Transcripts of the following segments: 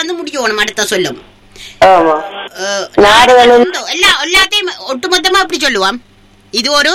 இருந்து முடியணும் அடுத்த சொல்லும் ஆமா அஹ், நாடுகள் உண்டு. எல்லா எல்லாத்தையும் ஒட்டுமொத்தமா அப்படி சொல்லுவான் இது ஒரு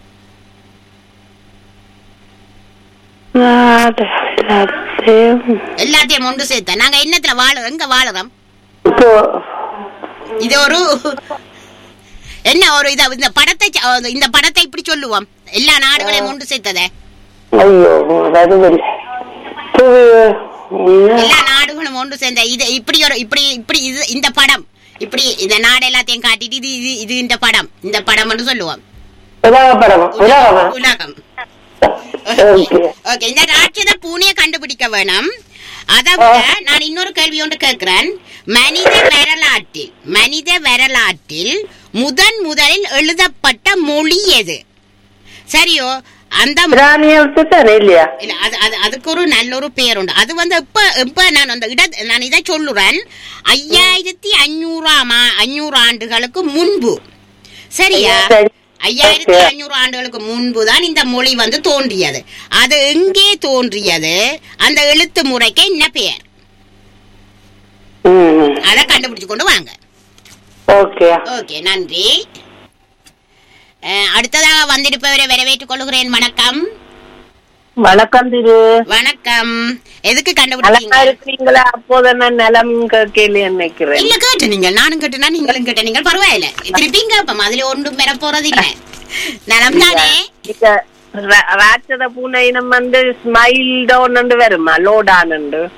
நாடு எல்லாத்தையும் எல்லாத்தையும் ஒன்று சேர்த்த நாங்க என்னத்துல வாழ எங்க வாழுறோம் இப்போ இது ஒரு என்ன ஒரு இத இந்த படத்தை ச- இந்த படத்தை இப்படி சொல்லுவோம் எல்லா நாடுகளையும் ஒன்று சேர்த்ததே ஐயோ வருதில்லை புவி எல்லா நாடுகளும் ஒன்று சேர்ந்த இது இப்படி ஒரு இப்படி இப்படி இது இந்த படம் இப்படி இந்த நாடு எல்லாத்தையும் காட்டிட்டு இது இது இது இந்த படம் இந்த படம் சொல்லுவோம் உலக படம் உலகமா உலகம் ஓகே ஓகே இந்த ராட்சத பூனைய கண்டுபிடிக்க வேணும் அதை விட நான் இன்னொரு கேள்வி ஒன்று கேட்கிறேன் மனித வரலாற்றில் மனித வரலாற்றில் முதன் முதலில் எழுதப்பட்ட மொழி எது சரியோ அந்த மொ- பிராணியத்தை தானே இல்லையா இல்ல அது அது அதுக்கு ஒரு நல்ல ஒரு பேர் உண்டு அது வந்து இப்ப இப்ப நான் அந்த இட நான் இதை சொல்லுறேன் ஐயாயிரத்தி அஞ்சூறாம் ஆ- அஞ்சூறு ஆண்டுகளுக்கு முன்பு சரியா சரி. ஐயாயிரத்தி Okay. அஞ்சூறு ஆண்டுகளுக்கு முன்பு தான் இந்த மொழி வந்து தோன்றியது அது எங்கே தோன்றியது அந்த எழுத்து முறைக்கு என்ன பெயர் ம் அதை கண்டுபிடிச்சு கொண்டு வாங்க ஓகே ஓகே நன்றி அஹ், அடுத்ததாக வந்திருப்பவரை வரவேற்றுக் கொள்கிறேன் வணக்கம் வணக்கம் திரு வணக்கம் எதுக்கு நலமா கண்டுபிடிச்சீங்க இருக்கிறீங்களா அப்போது நான் நலம் கேள்வி நினைக்கிறேன் இல்ல கேட்டு நீங்க நானும் கேட்டுனா நீங்களும் கேட்ட நீங்கள் பரவாயில்ல திருப்பியும் கேட்போம் அதுல ஒன்றும் பெற போறது இல்ல நலம் தானே இந்த ரா- ராட்சத பூனை இனம் வந்து ஸ்மைல் டவுன் வருமா லோடான்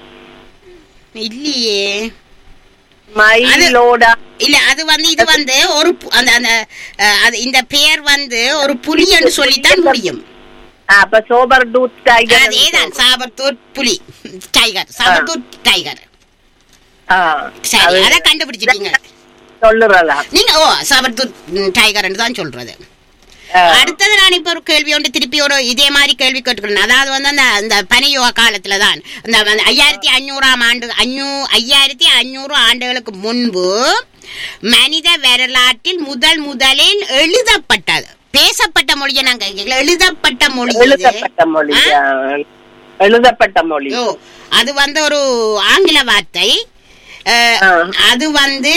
இல்லையே ஸ்மைல் அது- லோடா இல்ல அது வந்து இது வந்து ஒரு பு- அந்த அந்த அஹ், அது இந்த பெயர் வந்து ஒரு புலி என்று சொல்லித்தான் முடியும் அப்ப சோபர் டூத் டைகர் அதேதான் சாபத்தூர் புலி டைகர் சாபத்தூர் டைகர் சரி அத கண்டுபிடிச்சிட்டீங்க சொல்லுறதா நீங்க ஓ சாபத்தூர் டைகர் தான் சொல்றது அடுத்தது நான் இப்ப ஒரு கேள்வி ஒன்று திருப்பி ஒரு இதே மாதிரி கேள்வி கேட்டுக்கிறேன் அதாவது வந்து அந்த அந்த பனியோக காலத்துல தான் அந்த அந்த ஐயாயிரத்தி அஞ்சூறாம் ஆண்டு அஞ்சூ ஐயாயிரத்தி அஞ்சூறு ஆண்டுகளுக்கு முன்பு மனித வரலாற்றில் முதல் முதலில் எழுதப்பட்டது பேசப்பட்ட மொழியை நாங்க கேட்கல. எழுதப்பட்ட மொழி இது. எழுதப்பட்ட மொழி ஆ? ஆ. எழுதப்பட்ட மொழி ஓ அது வந்து ஒரு ஆங்கில வார்த்தை அஹ், ஆ. அது வந்து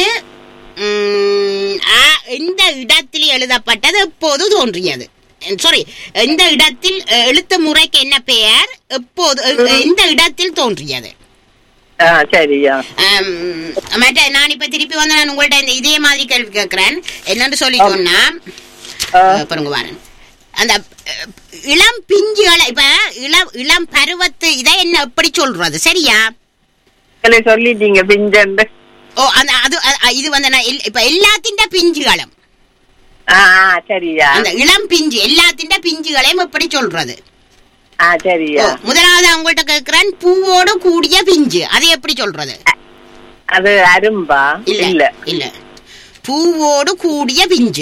ம், ஆ, இந்த இடத்தில் எழுதப்பட்டது எப்போது தோன்றியது சாரி இந்த இடத்தில் அஹ், எழுத்து முறைக்கு என்ன பெயர் எப்போது அஹ், இந்த இடத்தில் தோன்றியது ஆ, சரியா ஆம், மற்ற நான் இப்ப திருப்பி வந்து நான் உங்கள்ட்ட இந்த இதே மாதிரி கேள்வி கேட்கிறேன் என்னன்னு சொல்லி சொன்னா ஆ. அஹ், பாருங்க வாரன் அந்த அஹ், இளம் பிஞ்சுகளை இப்ப இளம் இளம் பருவத்து இதை என்ன எப்படி சொல்றது சரியா நீங்களே சொல்லிட்டீங்க பிஞ்சண்டு ஓ அந்த அது அ- இது வந்து நான் எல்- இப்ப எல்லாத்தின் பிஞ்சுகளும் ஆ ஆ, சரியா அந்த இளம் பிஞ்சு எல்லாத்தின் பிஞ்சுகளையும் எப்படி சொல்றது ஆ சரியா ஓ, முதலாவது அவங்கள்ட்ட கேட்கிறேன் பூவோடு கூடிய பிஞ்சு அதை எப்படி சொல்றது அது அரும்பா இல்ல இல்ல இல்ல பூவோடு கூடிய பிஞ்சு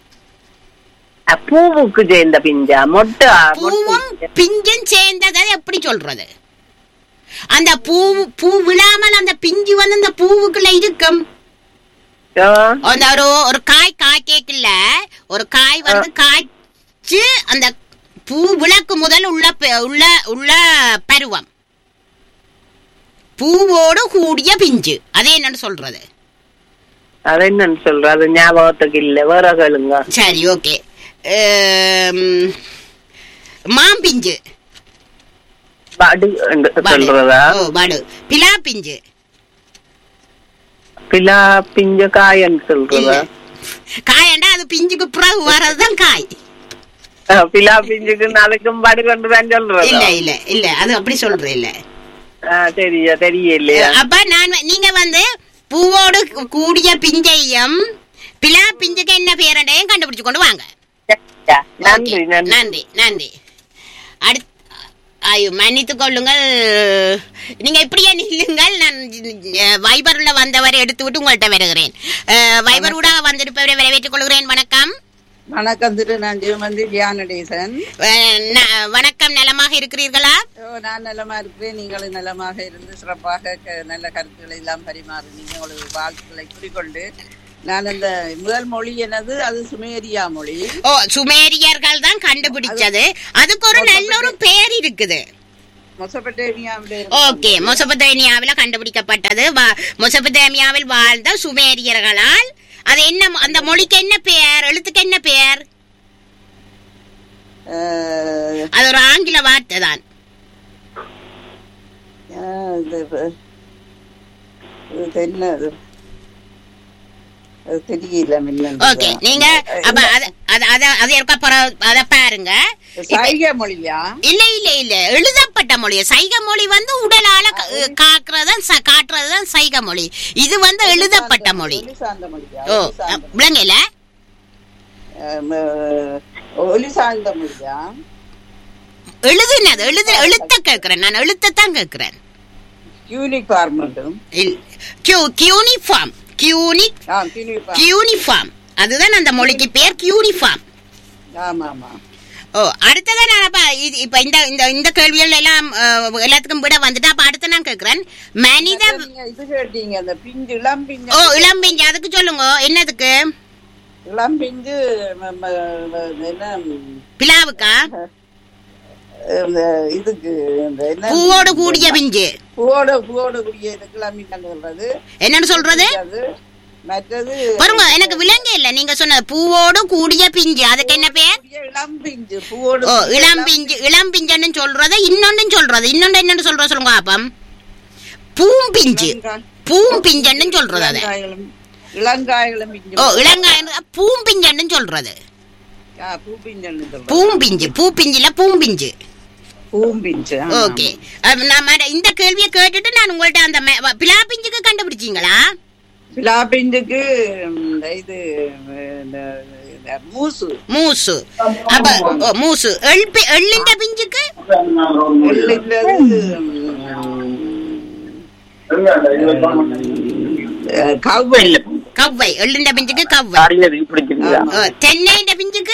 அ, பூவுக்கு சேர்ந்த பிஞ்சா மொட்டா பூவும் பிஞ்சும் சேர்ந்ததை எப்படி சொல்றது அந்த பூ பூ விழாமல் அந்த பிஞ்சு வந்து அந்த பூவுக்குள்ள இருக்கும் அந்த ஒரு ஒரு காய் காய்க்கல ஒரு காய் வந்து காய்ச்சு அந்த பூ விளக்கு முதல் உள்ள ப- உள்ள உள்ள பருவம் பூவோடு கூடிய பிஞ்சு அது என்னன்னு சொல்றது அது என்னன்னு சொல்ற அது ஞாபகத்துக்கு இல்ல வேற கேளுங்க சரி ஓகே மாம்பிஞ்சு படு என்று படு. சொல்றதா ஓ படு பிலா பிஞ்சு பிலா பிஞ்ச காயன்னு சொல்றதா இல்ல காயண்டா அது பிஞ்சுக்கு பிறகு வர்றதுதான் காய் ஆ, பிலா பிஞ்சுக்கு நாளைக்கும் படு கொண்டு தான் இல்ல சொல்றதா இல்ல இல்ல அது அப்படி சொல்றது இல்ல ஆ, சரியா தெரியலையா அப்ப நான் வ- நீங்க வந்து பூவோடு கூடிய பிஞ்சையும் பிலா பிஞ்சுக்கு என்ன பேரண்டையும் கண்டுபிடிச்சு கொண்டு வாங்க சரியா. நன்றி Okay. நன்றி நன்றி நன்றி அடுத் ஐயோ மன்னித்துக் கொள்ளுங்கள் நீங்க இப்படியே நில்லுங்கள் நான் அஹ், வைபர்ல வந்தவரை எடுத்து விட்டு உங்கள்கிட்ட வருகிறேன் அஹ், வைபர் ஊடாக வந்திருப்பவரை வரவேற்றுக் கொள்கிறேன் வணக்கம் வணக்கம் திரு நான் ஜீவமந்தி தியானடேசன் அஹ், ந- வணக்கம் நலமாக இருக்கிறீர்களா ஓ, நான் நலமா இருக்கிறேன் நீங்களும் நலமாக இருந்து சிறப்பாக க- நல்ல கருத்துக்களை எல்லாம் பரிமாறுனீங்க உங்களுக்கு வாழ்த்துக்களை குறிக்கொண்டு நான் அந்த முதல் மொழி என்னது அது சுமேரியா மொழி ஓ சுமேரியர்கள் தான் கண்டுபிடிச்சது அதுக்கு ஒரு நல்ல ஒரு பெயர் இருக்குது மொசபட்டேமியாவில ஓகே மொசபதேமியாவில் கண்டுபிடிக்கப்பட்டது வா- மொசபதேமியாவில் வாழ்ந்த சுமேரியர்களால் அது என்ன அந்த மொழிக்கு என்ன பெயர் எழுத்துக்கு என்ன பெயர் அது ஒரு ஆங்கில வார்த்தை தான் தெரியல அது அது தெரியல முன்ன. ஓகே நீங்க அப்ப அது அது அது அது இருக்க பிற- அத பாருங்க சைகை மொழியா இல்ல இல்ல இல்ல எழுதப்பட்ட மொழி சைக மொழி வந்து உடலால க- காக்குறதுதான் ச- காட்டுறதுதான் சைக மொழி இது வந்து எழுதப்பட்ட மொழி ஒலி சார்ந்த மொழியா ஓ ஒலி சார்ந்த விளங்கல அஹ், அஹ், ஒலி சார்ந்த மொழியா எழுதுனது எழுது எழுத்த கேக்குறேன் நான் எழுத்தத்தான் கேக்குறேன் யூனிஃபார்ம் கியூனிஃபார்ம் கியூனிக் ஆ யூனிஃபார்ம் கியூனிஃபார்ம் அதுதான் அந்த மொழிக்கு பேர் கியூனிஃபார்ம் ஆமா ஆமா ஓ அடுத்ததா நான் அப்ப இது- இப்ப இந்த இந்த இந்த கேள்விகள் எல்லாம் அஹ், எல்லாத்துக்கும் விட வந்துட்டு அப்ப அடுத்த நான் கேக்குறேன் மனித நீங்க இது கேட்டீங்க அந்த பிஞ்சு இளம் பிஞ்சு ஓ இளம்பிஞ்சு அதுக்கு சொல்லுங்க என்னதுக்கு இளம் பிஞ்சு ம- ம- ம- என்ன பிலாவுக்கா இந்த இதுக்கு இந்த என்ன பூவோடு கூடிய பிஞ்சு பூவோட பூவோட கூடிய இதுக்கு இளம் பிஞ்சு சொல்றது என்னன்னு சொல்றது அது மற்றது பாருங்க எனக்கு விளங்க இல்ல நீங்க சொன்ன பூவோடு கூடிய பிஞ்சு அதுக்கு என்ன பேர் கூடிய இளம் பிஞ்சு பூவோட ஓ இளம் பிஞ்சு இளம் பிஞ்சுன்னு சொல்றது இன்னொன்னு சொல்றது இன்னொன்னு என்னன்னு சொல்ற சொல்லுங்க அப்பம் பூம்பிஞ்சு பூம்பிஞ்சன்னு சொல்றது அது இளங்காய்களும் இளங்காய்களும் பிஞ்சு ஓ இளங்காய் பூம்பிஞ்சன்னு சொல்றது ஆ, பூப்பிஞ்சன்னு சொல்றது பூம்பிஞ்சு பூப்பிஞ்சுல பூம்பிஞ்சு பூம்பிஞ்சு ஆமா, ஓகே நான் மற- இந்த கேள்வியை கேட்டுட்டு நான் உங்கள்ட்ட அந்த மெ- வ- பிலா பிஞ்சுக்கு கண்டுபிடிச்சீங்களா பிலாபிஞ்சுக்கு இந்த இது இந்த இந்த மூசு மூசு அப்ப ஓ, மூசு எள் பி- எள்ளிന്റെ பிஞ்சுக்கு எள்ளுங்கிறது, அஹ், கவ்வை கவ்வை எள்ளிന്റെ பிஞ்சுக்கு கவ்வை ஓ, தென்னைന്റെ பிஞ்சுக்கு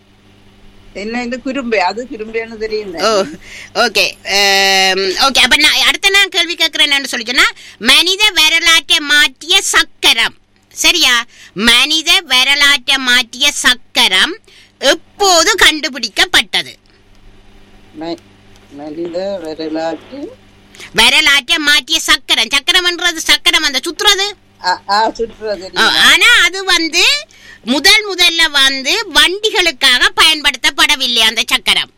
என்ன இந்த குரும்பை அது குரும்பைன்னு தெரியும் ஓ ஓகே ஓகே அப்ப நான் அடுத்த நான் கேள்வி கேட்கிறேன்னு சொல்லி சொன்னா மனித வரலாற்றை மாற்றிய சக்கரம் சரியா மனித வரலாற்றை மாற்றிய சக்கரம் எப்போது கண்டுபிடிக்கப்பட்டது ம- மனித வரலாற்று வரலாற்றை மாற்றிய சக்கரம் சக்கரம்ன்றது சக்கரம் அந்த சுத்துறது ஆ, ஆ, சுற்றுறது ஆ, ஆனா அது வந்து முதல் முதல்ல வந்து வண்டிகளுக்காக பயன்படுத்தப்படவில்லை அந்த சக்கரம்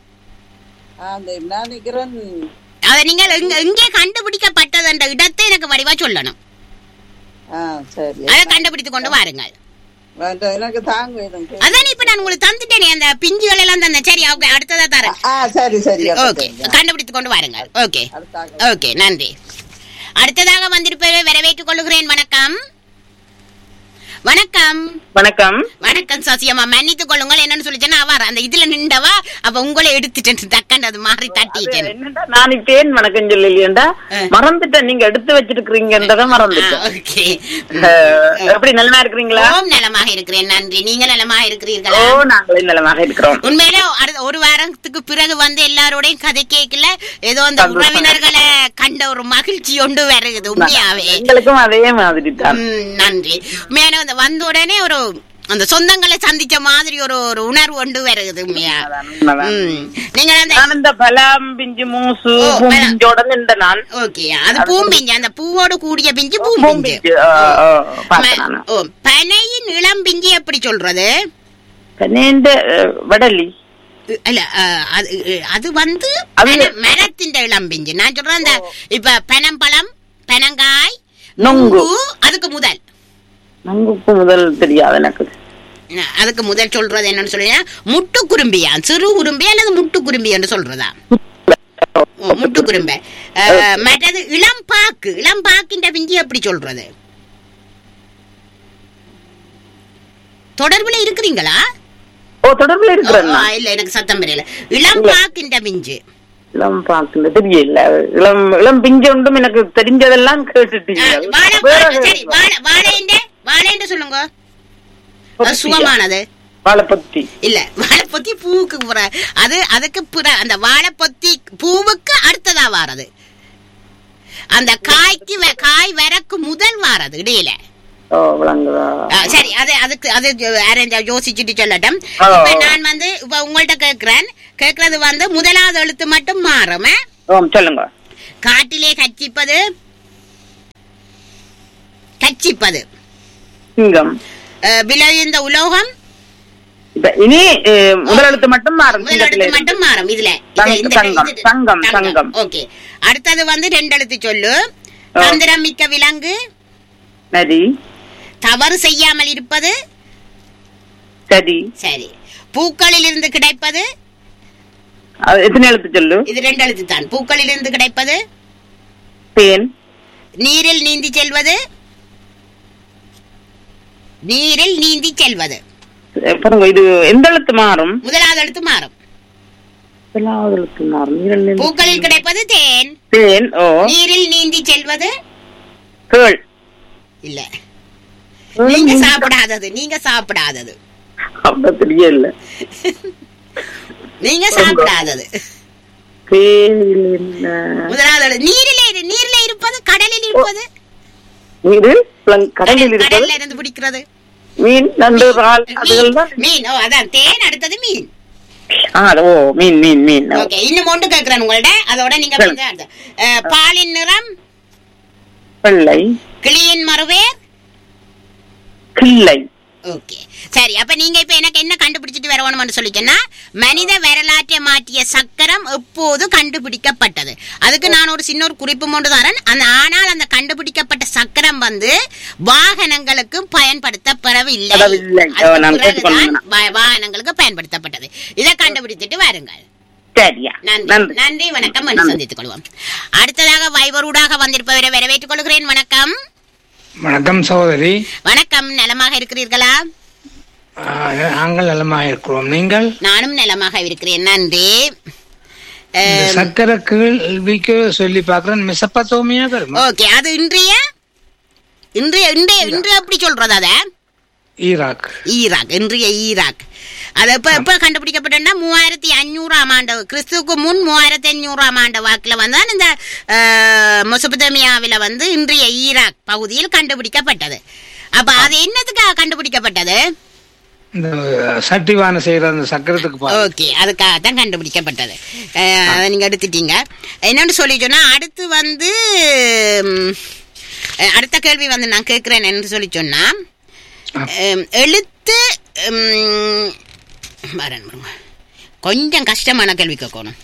அந்த நான் நினைக்கிறேன் அதை நீங்கள் எங்க எங்கே கண்டுபிடிக்கப்பட்டது என்ற இடத்தை எனக்கு வடிவா சொல்லணும் ஆ சரி அதை கண்டுபிடித்து கொண்டு வாருங்கள் வேണ്ട, எனக்கு தாங்க எனக்கு அதான் இப்ப நான் உங்களுக்கு தந்துட்டேனே அந்த பிஞ்சுகள் எல்லாம் தந்தேன் சரி ஓகே அடுத்ததா தரேன் ஆ சரி சரி அப்ப ஓகே சரி. கண்டுபிடித்து கொண்டு வாருங்கள் ஓகே அடுத்தாக ஓகே நன்றி அடுத்ததாக வந்திருப்பதை வரவேற்றுக் கொள்கிறேன் வணக்கம் வணக்கம் வணக்கம் வணக்கம் சசியம்மா மன்னித்துக் கொள்ளுங்கள் என்னன்னு சொல்லிச்சேன்னா அவர் அந்த இதுல நின்றவா அப்ப உங்களை எடுத்துட்டேன் டக்குன்னு அது மாறி தட்டிட்டேன் என்னடா நான் இப்பேன் வணக்கம் சொல்லலையேண்டா ஆ. மறந்துட்டேன் நீங்க எடுத்து வச்சிருக்கிறீங்கன்றத மறந்துட்டேன் ஓகே அஹ், எப்படி நலமா இருக்கிறீங்களா ஓம் நலமாக இருக்கிறேன் நன்றி நீங்க நலமாக ஓ இருக்கிறீர்களா நாங்களே நலமாக இருக்கிறோம் உண்மையில அடுத்த ஒரு வாரத்துக்கு பிறகு வந்து எல்லாரோடையும் கதை கேட்கல ஏதோ அந்த சந்தோஷம். உறவினர்களை கண்ட ஒரு மகிழ்ச்சி ஒன்று வருகுது உண்மையாவே எங்களுக்கும் அதே மாதிரி தான் ம், நன்றி உண்மையான அந்த வந்த உடனே ஒரு அந்த சொந்தங்களை சந்திச்ச மாதிரி ஒரு ஒரு உணர்வு ஒன்று வருகுது உண்மையா உண்மைதான், உண்மைதான். ம். நீங்க அந்த நான் இந்த பலாம் பிஞ்சு மூசு ஓ, பலா. பூம்பிஞ்சோட நின்ற நான் ஓகே அது பூம்பிஞ்சு அந்த பூவோடு கூடிய பிஞ்சு பூம்பிஞ்சு பூம்பிஞ்சு ஆ, ஆ, பார்த்தேன் நானு. ஓ பனையின் இளம் பிஞ்சு எப்படி சொல்றது கனேண்ட அஹ், வடலி இல்ல அஹ், அது அது வந்து அது- பன- மரத்தின் இளம் பிஞ்சு நான் சொல்றேன் அந்த இப்ப பனம்பழம் பனங்காய் நொங்கு அதுக்கு முதல் நங்குக்கு முதல் தெரியாது எனக்கு அஹ், அதுக்கு முதல் சொல்றது என்னன்னு சொல்லுங்க முட்டு குரும்பியா சிறு குரும்பி அல்லது முட்டு குரும்பி என்று சொல்றதா ஓ, முட்டு குரும்பை அஹ், மற்றது இளம் பாக்கு இளம் பாக்கின்ற பிஞ்சு எப்படி சொல்றது தொடர்புல இருக்கிறீங்களா ஓ தொடர்புல இருக்கிறேன் ஓ, நான். இல்ல எனக்கு சத்தம் தெரியல இளம் பாக்கின்ற பிஞ்சு இளம் பாக்குல தெரியல இளம் இளம் பிஞ்சு ஒன்றும் எனக்கு தெரிஞ்சதெல்லாம் கேட்டுட்டீங்க அஹ், வாழை வேற வாழை- சரி வாழை வாழைண்ட வாழைண்ட சொல்லுங்க அது பொத்தியா? சுகமானது வாழைப்பத்தி இல்ல வாழைப்பொத்தி பூவுக்கு புற அது அதுக்கு புற அந்த வாழைப்பொத்தி பூவுக்கு அடுத்ததா வாரது அந்த காய்க்கு வ- காய் வரக்கு முதல் வாரது இடையில ஓ விளங்குதா ஆ, சரி அது அதுக்கு அது அரேஞ்ச் யோசிச்சுட்டு சொல்லட்டும் ஆ. இப்ப நான் வந்து இப்ப உங்கள்ட்ட கேக்குறேன் கேக்குறது வந்து முதலாவது எழுத்து மட்டும் மாறும் ஆ? ஓ சொல்லுங்க காட்டிலே கச்சிப்பது கச்சிப்பது சிங்கம் அஹ், விளைந்த உலோகம் இப்ப இனி அஹ், முதல் எழுத்து மட்டும் மாறும் முதல் சிங்கத்துல எழுத்து மட்டும் மாறும் இதுல சங்கம், இது- இந்த- சங்கம், இது- சங்கம், சங்கம். ஓகே அடுத்தது வந்து ரெண்டு எழுத்து சொல்லு ஆ. தந்திரம் மிக்க விலங்கு நரி தவறு செய்யாமல் இருப்பது சரி சரி பூக்களில் இருந்து கிடைப்பது அது எத்தனை எழுத்து சொல்லு இது ரெண்டு எழுத்து தான் பூக்களில் இருந்து கிடைப்பது தேன் நீரில் நீந்தி செல்வது நீரில் நீந்தி செல்வது அஹ், பாருங்க இது எந்த எழுத்து மாறும் முதலாவது எழுத்து மாறும் முதலாவது எழுத்து மாறும் நீரில் நீந்தி- பூக்களில் கிடைப்பது தேன் தேன் ஓ நீரில் நீந்தி செல்வது கேள் இல்ல நீங்க சாப்பிடாதது நீங்க சாப்பிடாதது அப்ப தெரியல நீங்க சாப்பிடாதது கேள் என்ன முதலாவது எழுத்து. நீரிலே இரு- நீரிலே இருப்பது கடலில் இருப்பது நீரில் பிளங்- கடலில் இருப்பது கடல்ல இருந்து பிடிக்கிறது மீன் நண்டு இறால் அதுகள் தான் மீன் ஓ அதான் தேன் அடுத்தது மீன் ஆ அது ஓ மீன் மீன் மீன் ஓ. ஓகே இன்னும் ஒன்று கேட்கிறேன் உங்கள்ட்ட அதோட நீங்க சரி. வந்து அடுத்து. அஹ், பாலின் நிறம் வெள்ளை கிளியின் மறுவேர் கிள்ளை ஓகே சரி அப்ப நீங்க இப்ப எனக்கு என்ன கண்டுபிடிச்சிட்டு வரணும்னு சொல்லிச்சேன்னா மனித வரலாற்றை மாற்றிய சக்கரம் எப்போது கண்டுபிடிக்கப்பட்டது அதுக்கு நான் ஒரு சின்ன ஒரு குறிப்பு கொண்டு தரேன் அந்த ஆனால் அந்த கண்டுபிடிக்கப்பட்ட சக்கரம் வந்து வாகனங்களுக்கு பயன்படுத்தப்படவில்லை படவில்லை. ஓ, அதுக்கு நான் பிறகுதான் கேட்டுக்கொண்டேன். வா- வாகனங்களுக்கு பயன்படுத்தப்பட்டது இதை கண்டுபிடித்துட்டு வாருங்கள் சரியா நன்றி நன்றி நன்றி வணக்கம் என்று சந்தித்துக் கொள்வோம் அடுத்ததாக வைபரூடாக வந்திருப்பவரை வரவேற்றுக் கொள்கிறேன் வணக்கம் வணக்கம் சகோதரி வணக்கம் நலமாக இருக்கிறீர்களா ஆஹ், நாங்கள் நலமாக இருக்கிறோம் நீங்கள் நானும் நலமாக இருக்கிறேன் நன்றி இந்த அஹ், சக்கர கேள்விக்கு சொல்லி பார்க்கிறேன் மிசப்பத்தோமியா வருமா ஓகே அது இன்றைய இன்றைய இன்றைய இன்று எப்படி சொல்றது அத ஈராக் ஈராக் இன்றைய ஈராக் அது எப்ப எப்ப கண்டுபிடிக்கப்பட்டா மூவாயிரத்தி அஞ்சூறாம் ஆண்டு கிறிஸ்துவுக்கு முன் மூவாயிரத்தி அஞ்சூறாம் ஆண்டு வாக்குல வந்து இந்த அஹ், மெசொப்பொத்தேமியாவில வந்து இன்றைய ஈராக் பகுதியில் கண்டுபிடிக்கப்பட்டது அப்ப அது என்னத்துக்காக கண்டுபிடிக்கப்பட்டது இந்த சட்டிவான செய்யற அந்த சக்கரத்துக்கு பா- ஓகே அதுக்காக தான் கண்டுபிடிக்கப்பட்டது அஹ், அதை நீங்க எடுத்துட்டீங்க என்னன்னு சொல்லி சொன்னா அடுத்து வந்து ம், அஹ், அடுத்த கேள்வி வந்து நான் கேட்கிறேன் என்று சொல்லி சொன்னா ஆ. அஹ், எழுத்து ம், வரேன் பாருங்க. கொஞ்சம் கஷ்டமான கேள்வி கேட்கணும்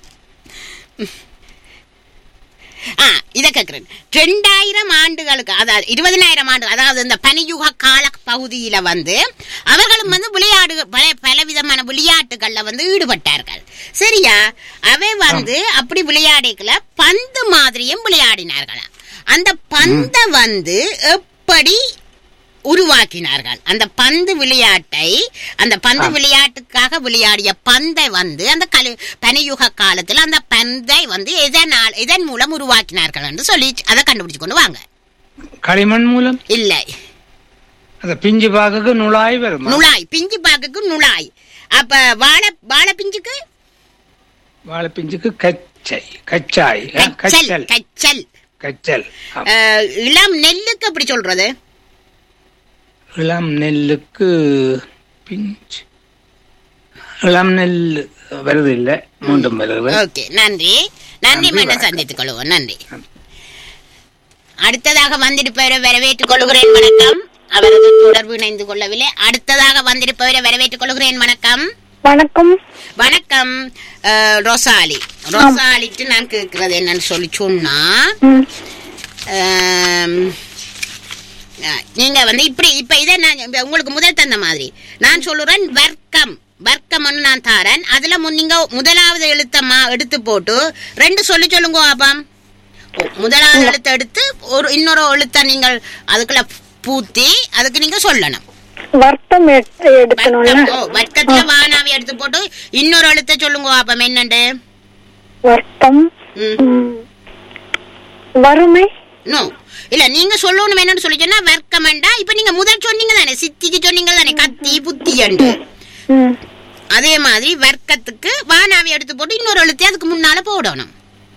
ஆ இத கேக்குறேன் ரெண்டாயிரம் ஆண்டுகளுக்கு அதாவது இருபதனாயிரம் ஆண்டு அதாவது இந்த பனியுக கால பகுதியில வந்து அவர்களும் வந்து விளையாடு பல பலவிதமான விளையாட்டுகள்ல வந்து ஈடுபட்டார்கள் சரியா அவை வந்து அப்படி விளையாடிக்கல பந்து மாதிரியும் விளையாடினார்களாம் அந்த பந்தை வந்து எப்படி உருவாக்கினார்கள் அந்த பந்து விளையாட்டை அந்த பந்து விளையாட்டுக்காக விளையாடிய பந்தை வந்து அந்த கலி பனியுக காலத்தில் அந்த பந்தை வந்து எதனால் இதன் மூலம் உருவாக்கினார்கள் என்று சொல்லி அதை கண்டுபிடிச்சு கொண்டு வாங்க களிமண் மூலம் இல்லை அந்த பிஞ்சு பாக்குக்கு நுழாய் வருமா நுழாய் பிஞ்சு பாக்குக்கு நுழாய் அப்ப வாழை வாழை பிஞ்சுக்கு வாழை பிஞ்சுக்கு கச்சை கச்சாய் ஆ, கச்சல் கச்சல் கச்சல் கச்சல் ஆ. அஹ், இளம் நெல்லுக்கு எப்படி சொல்றது இளம் நெல்லுக்கு பிஞ்சு இளம் நெல் வருது இல்ல மீண்டும் வருது ஓகே நன்றி நன்றி நன்றி, மீண்டும் வணக்கம். சந்தித்துக் கொள்வோம் நன்றி அடுத்ததாக வந்திருப்பவரை வரவேற்றுக் கொள்கிறேன் வணக்கம் அவரது தொடர்பு இணைந்து கொள்ளவில்லை அடுத்ததாக வந்திருப்பவரை வரவேற்றுக் கொள்கிறேன் வணக்கம் வணக்கம் வணக்கம் அஹ், ரொசாலி ரொசாலிக்கு நான் கேட்கிறது என்னன்னு சொல்லி சொன்னா ம், ஆம், அஹ், நீங்க வந்து இப்படி இப்ப இதை நான் இப்ப உங்களுக்கு முதல் தந்த மாதிரி நான் சொல்லுறேன் வர்க்கம் வர்க்கம்னு நான் தாரேன் அதுல முன் நீங்க முதலாவது எழுத்தம்மா எடுத்து போட்டு ரெண்டு சொல்லி சொல்லுங்க ஆபாம் முதலாவது எழுத்தை எடுத்து ஒரு இன்னொரு எழுத்தை நீங்கள் அதுக்குள்ள பூத்தி அதுக்கு நீங்க சொல்லணும் வர்த்தம் எடுத்து எடுக்கணும்ல வர்க்கம், ஓ, வர்க்கத்துல வானாவை எடுத்து போட்டு இன்னொரு எழுத்தை சொல்லுங்க ஆபாம் என்னண்டு வர்த்தம் ம். ம், வறுமை நோ இல்ல நீங்க சொல்லணும் என்னன்னு சொல்லி சொன்னா வர்க்கமண்டா இப்ப நீங்க முதல் சொன்னீங்க தானே சித்திக்கு சொன்னீங்க தானே கத்தி புத்தி அண்டு ம், அதே மாதிரி வர்க்கத்துக்கு வானாவை எடுத்து போட்டு இன்னொரு எழுத்தை அதுக்கு முன்னால போடணும்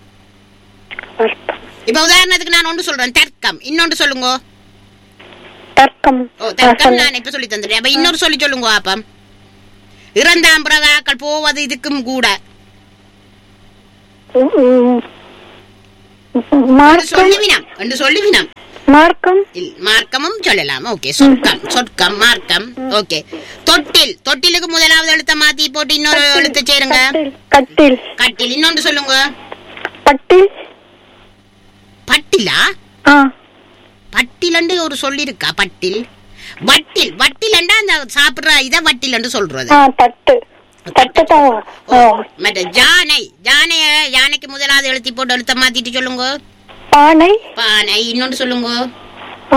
வர்த்தம் இப்ப உதாரணத்துக்கு நான் ஒன்று சொல்றேன் தர்க்கம் இன்னொன்று சொல்லுங்க தர்க்கம் ஓ ஆ, தர்க்கம் சொல்லு. நான் இப்ப சொல்லி தந்துடுறேன் அப்ப இன்னொரு சொல்லி சொல்லுங்க அப்பம் இறந்தாம் பிறகாக்கள் போவது இதுக்கும் கூட உம், என்று மார்க்கம் சொல்லுவினம் என்று சொல்லுவினம் மார்க்கம் இல், மார்க்கமும் சொல்லலாம் ஓகே சொற்கம் சொற்கம் மார்க்கம் ஓகே தொட்டில் தொட்டிலுக்கு முதலாவது எழுத்த மாத்தி போட்டு இன்னொரு எழுத்து சேருங்க கட்டில் கட்டில் கட்டில் இன்னொன்று சொல்லுங்க பட்டில் பட்டிலா ஆ பட்டிலண்டு ஒரு சொல்லிருக்கா பட்டில் வட்டில் வட்டிலண்டா அந்த சாப்பிடுற இத வட்டிலண்டு சொல்றது ஆ தட்டு தட்டு தான் ஓ, ஓ மற்ற ஜானை ஜானைய யானைக்கு முதலாவது எழுத்தி போட்டு எழுத்த மாத்திட்டு சொல்லுங்க பானை பானை இன்னொன்று சொல்லுங்க ஆ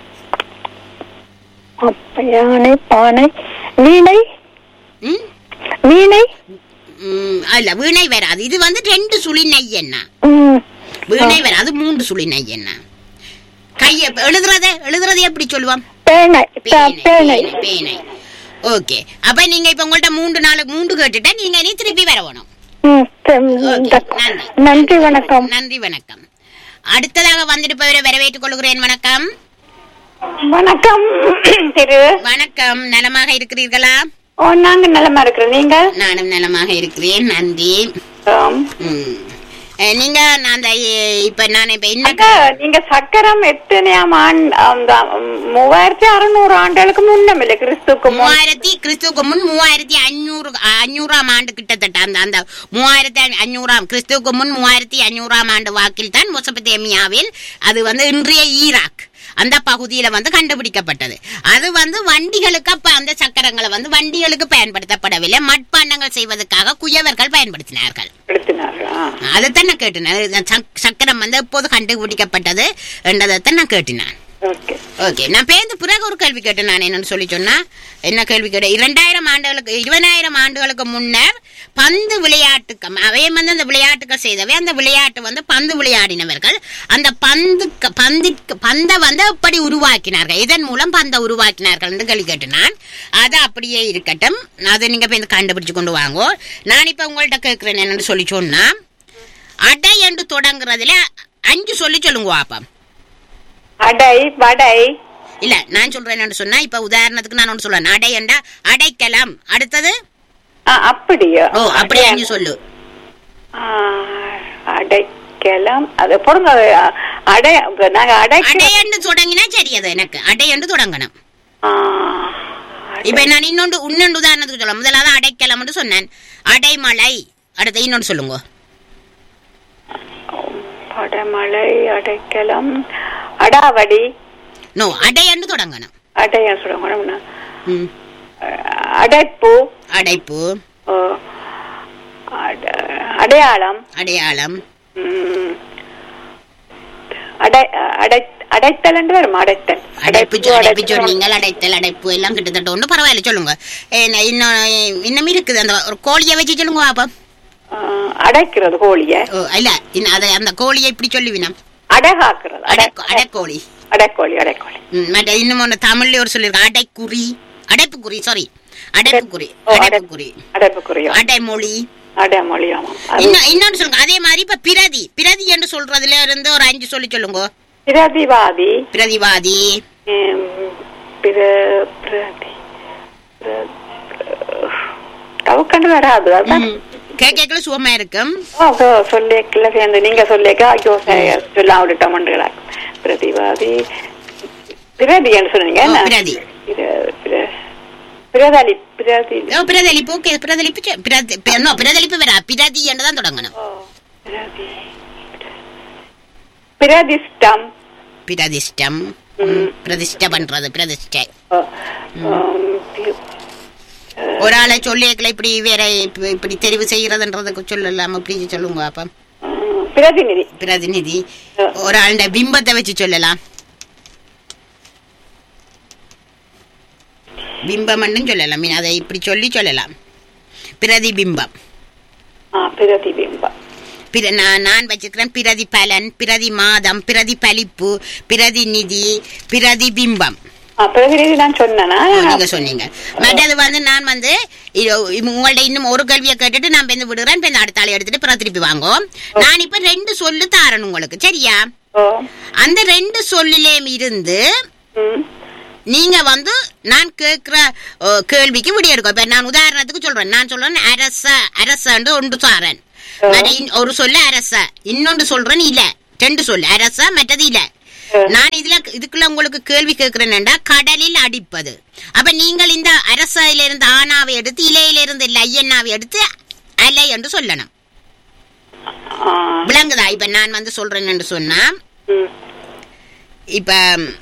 அப்ப யானை பானை வீணை ம்? வீணை ம், அல்ல வீணை வராது இது வந்து ரெண்டு சுழி நெய்யண்ணா ம் வீணை வராது மூன்று சுழி நெய்யண்ணா கைய எழுதுறத எழுதுறத எப்படி சொல்லுவான் பேனை பே- பேனை பேனை பேனை ஓகே அப்ப நீங்க இப்ப உங்கள்ட்ட மூன்று நாளுக்கு மூன்று கேட்டுட்டா நீங்க இனி திருப்பி வரணும் ம் சரி, ஓகே, இந்த- நன்றி. நன்றி வணக்கம் நன்றி வணக்கம் அடுத்ததாக வந்திருப்பவரை வரவேற்றுக் கொள்கிறேன் வணக்கம் வணக்கம் திரு வணக்கம் நலமாக இருக்கிறீர்களா ஓ நாங்க நலமா இருக்கிறோம் நீங்க நானும் நலமாக இருக்கிறேன் நன்றி ஆம். ம். அஹ், நீங்க நான் அந்த அஹ், இப்ப நான் இப்ப என்ன அக்கா, நீங்க சக்கரம் எத்தனையாம் ஆண்டு அந்த மூவாயிரத்தி அறுநூறு ஆண்டுகளுக்கு முன்னமில்லை கிறிஸ்துக்கு முன் மூவாயிரத்தி கிறிஸ்துவுக்கு முன் மூவாயிரத்தி அஞ்சூறு அஞ்சூறாம் ஆண்டு கிட்டத்தட்ட அந்த அந்த மூவாயிரத்தி அஞ்சூறாம் கிறிஸ்துவுக்கு முன் மூவாயிரத்தி அஞ்சூறாம் ஆண்டு வாக்கில் தான் மொசபத்தேமியாவில் அது வந்து இன்றைய ஈராக் அந்த பகுதியில வந்து கண்டுபிடிக்கப்பட்டது அது வந்து வண்டிகளுக்கு அப்ப அந்த சக்கரங்களை வந்து வண்டிகளுக்கு பயன்படுத்தப்படவில்லை மட்பாண்டங்கள் செய்வதற்காக குயவர்கள் பயன்படுத்தினார்கள் எடுத்தினார்களா அதைத்தான் நான் கேட்டினேன் சக்- சக்கரம் வந்து எப்போது கண்டுபிடிக்கப்பட்டது என்றதைத்தான் நான் கேட்டினேன் ஓகே ஓகே நான் பேருந்து பிறகு ஒரு கேள்வி கேட்டேன் நான் என்னன்னு சொல்லி சொன்னா என்ன கேள்வி கேட்டேன் இரண்டாயிரம் ஆண்டுகளுக்கு இருபதாயிரம் ஆண்டுகளுக்கு முன்னர் பந்து விளையாட்டுக்கு அவை வந்து அந்த விளையாட்டுகள் செய்தவை அந்த விளையாட்டு வந்து பந்து விளையாடினவர்கள் அந்த பந்து பந்திற்கு பந்தை வந்து எப்படி உருவாக்கினார்கள் இதன் மூலம் பந்தை உருவாக்கினார்கள் என்று கேள்வி கேட்டேன் நான் அது அப்படியே இருக்கட்டும் அதை நீங்க போய் கண்டுபிடிச்சு கொண்டு வாங்கோ நான் இப்ப உங்கள்ட்ட கேட்கிறேன் என்னன்னு சொல்லி சொன்னா அடை என்று தொடங்குறதுல அஞ்சு சொல்லி சொல்லுங்க பாப்பா அடை வடை இல்ல நான் சொல்றேன் என்னன்னு சொன்னா இப்ப உதாரணத்துக்கு நான் ஒன்று சொல்றேன் அடையண்டா அடைக்கலாம் அடுத்தது ஆ, அப்படியா ஓ அப்படியே அஞ்சு சொல்லு ஆ, அடைக்கலாம் அது பொருங்க அது, அடை நாங்க அடைக்க அடையண்டு தொடங்கினா சரி அது எனக்கு அடையண்டு தொடங்கணும் ஆ, இப்ப நான் இன்னொன்று இன்னொன்று உதாரணத்துக்கு சொல்ல முதலாவது அடைக்கலாம்னு சொன்னேன் அடைமலை அடுத்து இன்னொன்று சொல்லுங்க படமழை அடைக்கலாம் அடாவடி நோ அடையண்டு தொடங்கணும் அடைய சொல்லுங்க ம். அடைப்பு அடைப்பு ஓ, அட- அடையாளம் அடையாளம் ம். அடை அடை அடைத்தல் என்று வரும் அடைத்தல் அடைப்பு சொ- அடைப்பு அடைத்தல். சொன்னீங்கள் அடைத்தல் அடைப்பு எல்லாம் கிட்டத்தட்ட ஒன்று பரவாயில்ல சொல்லுங்க ஏ, நான் இன்னும் இன்னும் இருக்குது அந்த ஒரு கோழியை வச்சு சொல்லுங்க பாப்பா ஆ, அடைக்கிறது கோழிய ஓ இல்ல இன்னும் அதை அந்த கோழியை இப்படி சொல்லுவினா அடகாக்குறது அடை அடை அடைக்கோழி அடைக்கோழி அடைக்கோழி ம், மற்ற இன்னும் ஒன்று தமிழ்ல ஒரு சொல்லியிருக்கேன் அடைக்குறி அடைப்புக்குறி சாரி அடைப்புக்குறி ஓ, அடை- அடைப்புக்குறி அடைப்புக்குறியோ அடைமொழி அடைமொழி ஆமாம் அது இன்னும் இன்னொன்று சொல்லுங்க அதே மாதிரி இப்ப பிரதி பிரதி என்று சொல்றதுல இருந்து ஒரு அஞ்சு சொல்லி சொல்லுங்க பிரதிவாதி பிரதிவாதி ம், பிர பிரதி கவுக்கண்டு வராது அதான் கேட்கல சுகமா இருக்கும் ஓ, ஓ, சொல்லிக்கல சேர்ந்து நீங்க சொல்லிக்க ஐயோ சரி, சொல்லாம விட்டோம்ன்றீங்களா பிரதிவாதி பிரதி என்று சொன்னீங்க ஓ, என்ன? பிரதி பிர- பிர- பிரதலி பிரதி ஓ, பிரதிலிப்பு ஓகே பிரதிலிப்பு சரி, பிரதி பி- no, பிரதிலிப்பு வேற பிரதி என்று தான் தொடங்கணும் ஓ, பிரதி பிரதிஷ்டம் பிரதிஷ்டம் ம். பிரதிஷ்டை பண்றது பிரதிஷ்டை ஓ, உம், பி- ஒரு ஆளை சொல்லியக்கல இப்படி வேற இப்ப- இப்படி தெரிவு செய்யறதுன்றதுக்கு சொல்லலாம் இப்படி சொல்லுங்க அப்ப உம், பிரதிநிதி பிரதிநிதி ஆ. ஒரு ஆளுடைய பிம்பத்தை வச்சு சொல்லலாம் பிம்பம்னு சொல்லலாம் மீன் அதை இப்படி சொல்லி சொல்லலாம் பிரதிபிம்பம் ஆ, பிரதிபிம்பம் பிற நான் நான் வச்சிருக்கிறேன் பிரதிபலன் பிரதி மாதம் பிரதிபலிப்பு பிரதிநிதி பிரதிபிம்பம் ஆ, பிரதிநிதி நான் சொன்னேனா ஓ, நீங்க சொன்னீங்க மற்றது வந்து நான் வந்து இது- உங்கள்ட்ட இன்னும் ஒரு கேள்வியை கேட்டுட்டு நான் வந்து விடுறேன் இப்ப இந்த அடுத்த ஆளை எடுத்துட்டு பிறகு திருப்பி வாங்கோ நான் இப்ப ரெண்டு சொல்லு தாரணும் உங்களுக்கு சரியா ஓ அந்த ரெண்டு சொல்லிலேயும் இருந்து ம் நீங்க வந்து நான் கேட்கிற அஹ், கேள்விக்கு விடிய எடுக்கும் இப்ப நான் உதாரணத்துக்கு சொல்றேன் நான் சொல்றேன் அரச அரசன்று ஒன்று சாரன் மற்ற இன்- ஒரு சொல்ல அரச இன்னொன்று சொல்றேன் இல்ல ரெண்டு சொல்லு அரச மற்றது இல்ல நான் இதுல இதுக்குள்ள உங்களுக்கு கேள்வி கேட்கிறேன்டா கடலில் அடிப்பது அப்ப நீங்கள் இந்த அரசில இருந்து ஆனாவை எடுத்து இலையில இருந்து லையண்ணாவை எடுத்து அலை என்று சொல்லணும் ஆ, விளங்குதா இப்ப நான் வந்து சொல்றேன் என்று சொன்னா ம். இப்ப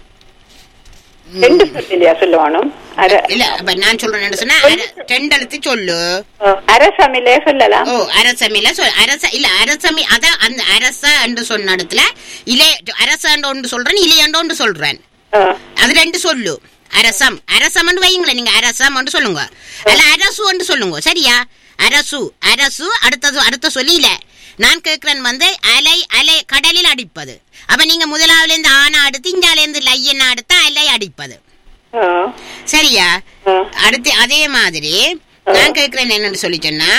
ரெண்டு சொல்லியா சொல்லணும் அர இல்ல அப்ப நான் சொல்றேன் என்று சொன்னா அர- ரெண்டு எழுத்து சொல்லு அரசமிலே சொல்லலாம் ஓ அரசமில சொல் அரச இல்ல அரசமி அத அந்த அரச என்று சொன்ன இடத்துல இலே அரச ஒன்று சொல்றேன் இலையண்டு ஒன்று சொல்றேன் ஆ, அது ரெண்டு சொல்லு அரசம் அரசம்னு வைங்களேன் நீங்க அரசம் என்று சொல்லுங்க அல்ல அரசு என்று சொல்லுங்க சரியா அரசு அரசு அடுத்தது அடுத்த சொல்லி இல்ல நான் கேட்கிறேன் வந்து அலை அலை கடலில் அடிப்பது அப்ப நீங்க முதலாவுல இருந்து ஆனா அடுத்து இஞ்சால இருந்து லையன்னா அடுத்து அலை அடிப்பது ஆ, சரியா ஆ. அடுத்து அதே மாதிரி நான் கேட்கிறேன் என்னன்னு சொல்லி சொன்னா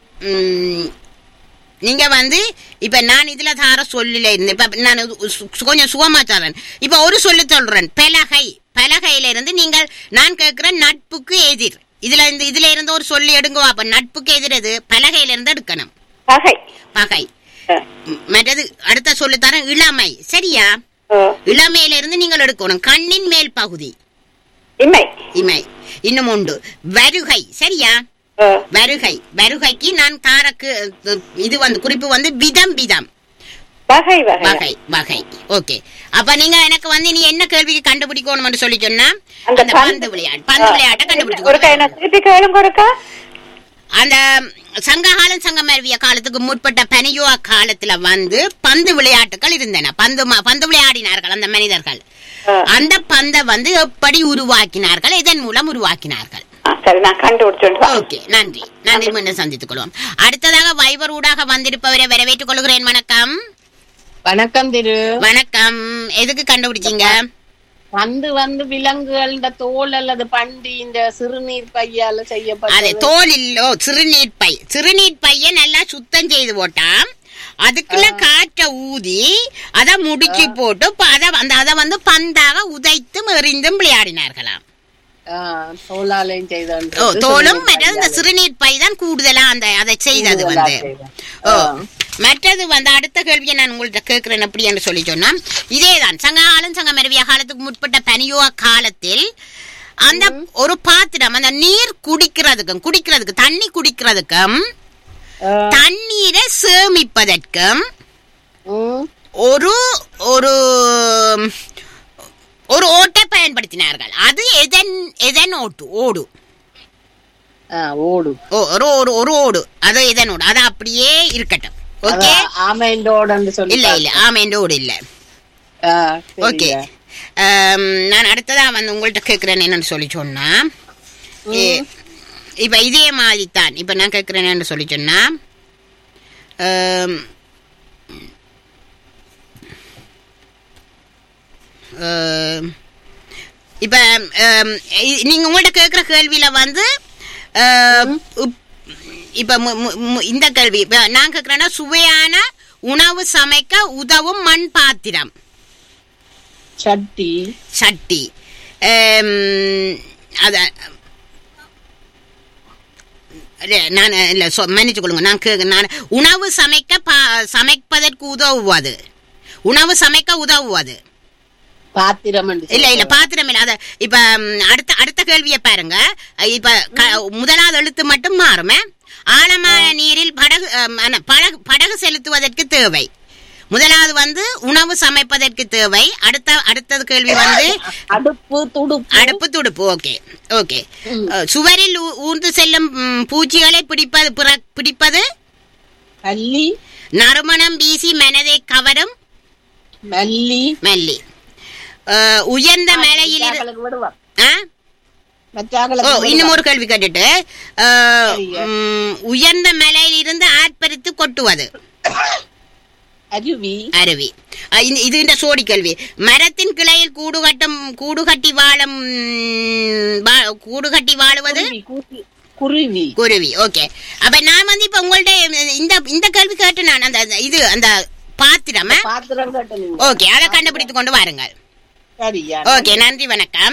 ம், நீங்க வந்து இப்ப நான் இதுல தார சொல்லல இருந்து இப்ப நான் சு- கொஞ்சம் சுகமா தரேன் இப்ப ஒரு சொல்லு சொல்றேன் பலகை பலகையில இருந்து நீங்கள் நான் கேட்கிறேன் நட்புக்கு எதிர் இதுல இருந்து இதுல இருந்து ஒரு சொல்லி எடுங்க அப்ப நட்புக்கு எதிர் எது பலகையில இருந்து எடுக்கணும் பகை பகை ஆ, ம், மற்றது அடுத்த சொல்லு தரேன் இளமை சரியா ஆ. இளமையில இருந்து நீங்கள் எடுக்கணும் கண்ணின் மேல் பகுதி இமை இமை இன்னும் உண்டு வருகை சரியா ஆ, வருகை வருகைக்கு நான் தாரக்கு இது வந்து குறிப்பு வந்து விதம் விதம் வகை வகை வகை வகை ஓகே அப்ப நீங்க எனக்கு வந்து நீ என்ன கேள்விக்கு கண்டுபிடிக்கணும்னு சொல்லி சொன்னா அந்த அந்த பந்து விளையாட்டு பந்து விளையாட்டை ஒருக்கா கண்டுபிடிச்சு என்ன திருப்பி கேளுங்க ஒருக்கா அந்த சங்ககாலம் சங்கமருவிய காலத்துக்கு முற்பட்ட பனியுவ காலத்துல வந்து பந்து விளையாட்டுகள் இருந்தன பந்து ம- பந்து விளையாடினார்கள் அந்த மனிதர்கள் ஆ. அந்த பந்தை வந்து எப்படி உருவாக்கினார்கள் இதன் மூலம் உருவாக்கினார்கள் ஆ, சரி நான் கண்டுபிடிச்சோண்டு ஓகே நன்றி நன்றி மீண்டும் சந்தித்துக் கொள்வோம் அடுத்ததாக வைபர் ஊடாக வந்திருப்பவரை வரவேற்றுக் கொள்கிறேன் வணக்கம் வணக்கம் திரு வணக்கம் எதுக்கு கண்டுபிடிச்சீங்க வந்து வந்து விலங்குகள் இந்த தோல் அல்லது பண்டி இந்த சிறுநீர் பையால அது செய்யப்பட்ட தோலில் ஓ சிறுநீர் பை சிறுநீர் பைய நல்லா சுத்தம் செய்து போட்டா அதுக்குள்ள காற்ற ஊதி அத முடிச்சு போட்டு ப- அத அந்த அத வந்து பந்தாக உதைத்தும் எறிந்தும் விளையாடினார்களாம் தோலாலையும் செய்த ஓ தோலும் மற்றது இந்த சிறுநீர் பை தான் கூடுதலா அந்த அதை செய்தது வந்து ஓ மற்றது வந்து அடுத்த கேள்வியை நான் உங்கள்ட்ட கேட்கிறேன் எப்படி என்று சொல்லி சொன்னா இதேதான் சங்ககாலம் சங்க மருவிய காலத்துக்கு முற்பட்ட பனியுவ காலத்தில் அந்த ஒரு பாத்திரம் அந்த நீர் குடிக்கிறதுக்கும் குடிக்கிறதுக்கு தண்ணி குடிக்கிறதுக்கும் தண்ணீரை சேமிப்பதற்கும் ஒரு ஒரு ஒரு ஓட்டை பயன்படுத்தினார்கள் அது எதன் எதன் ஓட்டு ஓடு ஓடு ஓ, ஒரு ஒரு ஒரு ஓடு அது எதன் ஓடு அது அப்படியே இருக்கட்டும் ஓகே ஆமைண்டோடன்னு சொல்லி இல்ல இல்ல ஆமா இந்த ஓடு இல்ல ஆ, ஓகே சரியா. நான் அடுத்ததா வந்து உங்கள்ட்ட கேட்கிறேன் என்னன்னு சொல்லி சொன்னா ஏ- இப்ப இதே மாதிரி தான் இப்ப நான் கேட்கிறேன் என்னன்னு சொல்லி சொன்னா ஆம், ஆம், இப்ப ஆம், இ- நீங்க உங்கள்ட்ட கேட்கிற கேள்வியில வந்து ஆம், உப்- இப்ப மு- மு- மு- இந்த கேள்வி இப்ப நான் கேட்கிறேன்னா சுவையான உணவு சமைக்க உதவும் மண் பாத்திரம் சட்டி சட்டி ஆம், அத இல்ல, நான் இல்ல சொ- மன்னிச்சு கொள்ளுங்க நான் கே- நான் உணவு சமைக்க பா- சமைப்பதற்கு உதவுவது உணவு சமைக்க உதவுவது பாத்திரம் இல்ல இல்ல பாத்திரம் இல்ல அத இப்ப ம், அடுத்த அடுத்த கேள்வியை பாருங்க இப்ப க- முதலாவது எழுத்து மட்டும் மாறுமே ஆழமான நீரில் படகு அம், அன, படகு படகு செலுத்துவதற்கு தேவை முதலாவது வந்து உணவு சமைப்பதற்கு தேவை அடுத்த அடுத்தது கேள்வி வந்து அடுப்பு துடுப்பு அடுப்பு துடுப்பு ஓகே ஓகே சுவரில் ஊ- ஊர்ந்து செல்லும் ம், பூச்சிகளை பிடிப்பது பிற- பிடிப்பது மல்லி நறுமணம் வீசி மனதை கவரும் மல்லி மல்லி அஹ், உயர்ந்த மலையில் இரு- மற்றாக்களுக்கு விடுவோம் ஆ? ஓ மற்றாக்களுக்கு இன்னும் ஒரு கேள்வி கேட்டுட்டு அஹ், சரிங்க. ம், உயர்ந்த மலையில் இருந்து ஆர்ப்பரித்து கொட்டுவது அருவி அருவி அஹ், இந்த- இது இந்த சோடி கேள்வி மரத்தின் கிளையில் கூடு கட்டும் கூடு கட்டி வாழும் ம், வா- கூடு கட்டி வாழுவது குருவி, குருவி, குருவி குருவி ஓகே அப்ப நான் வந்து இப்ப உங்கள்ட்ட இந்த இந்த கேள்வி கேட்டு நான் அந்த அந்த இது அந்த பாத்திரம் பாத்திரம் கட்டணும் ஓகே அதை கண்டுபிடித்து கொண்டு வாருங்கள் சரியா ஓகே நன்றி வணக்கம்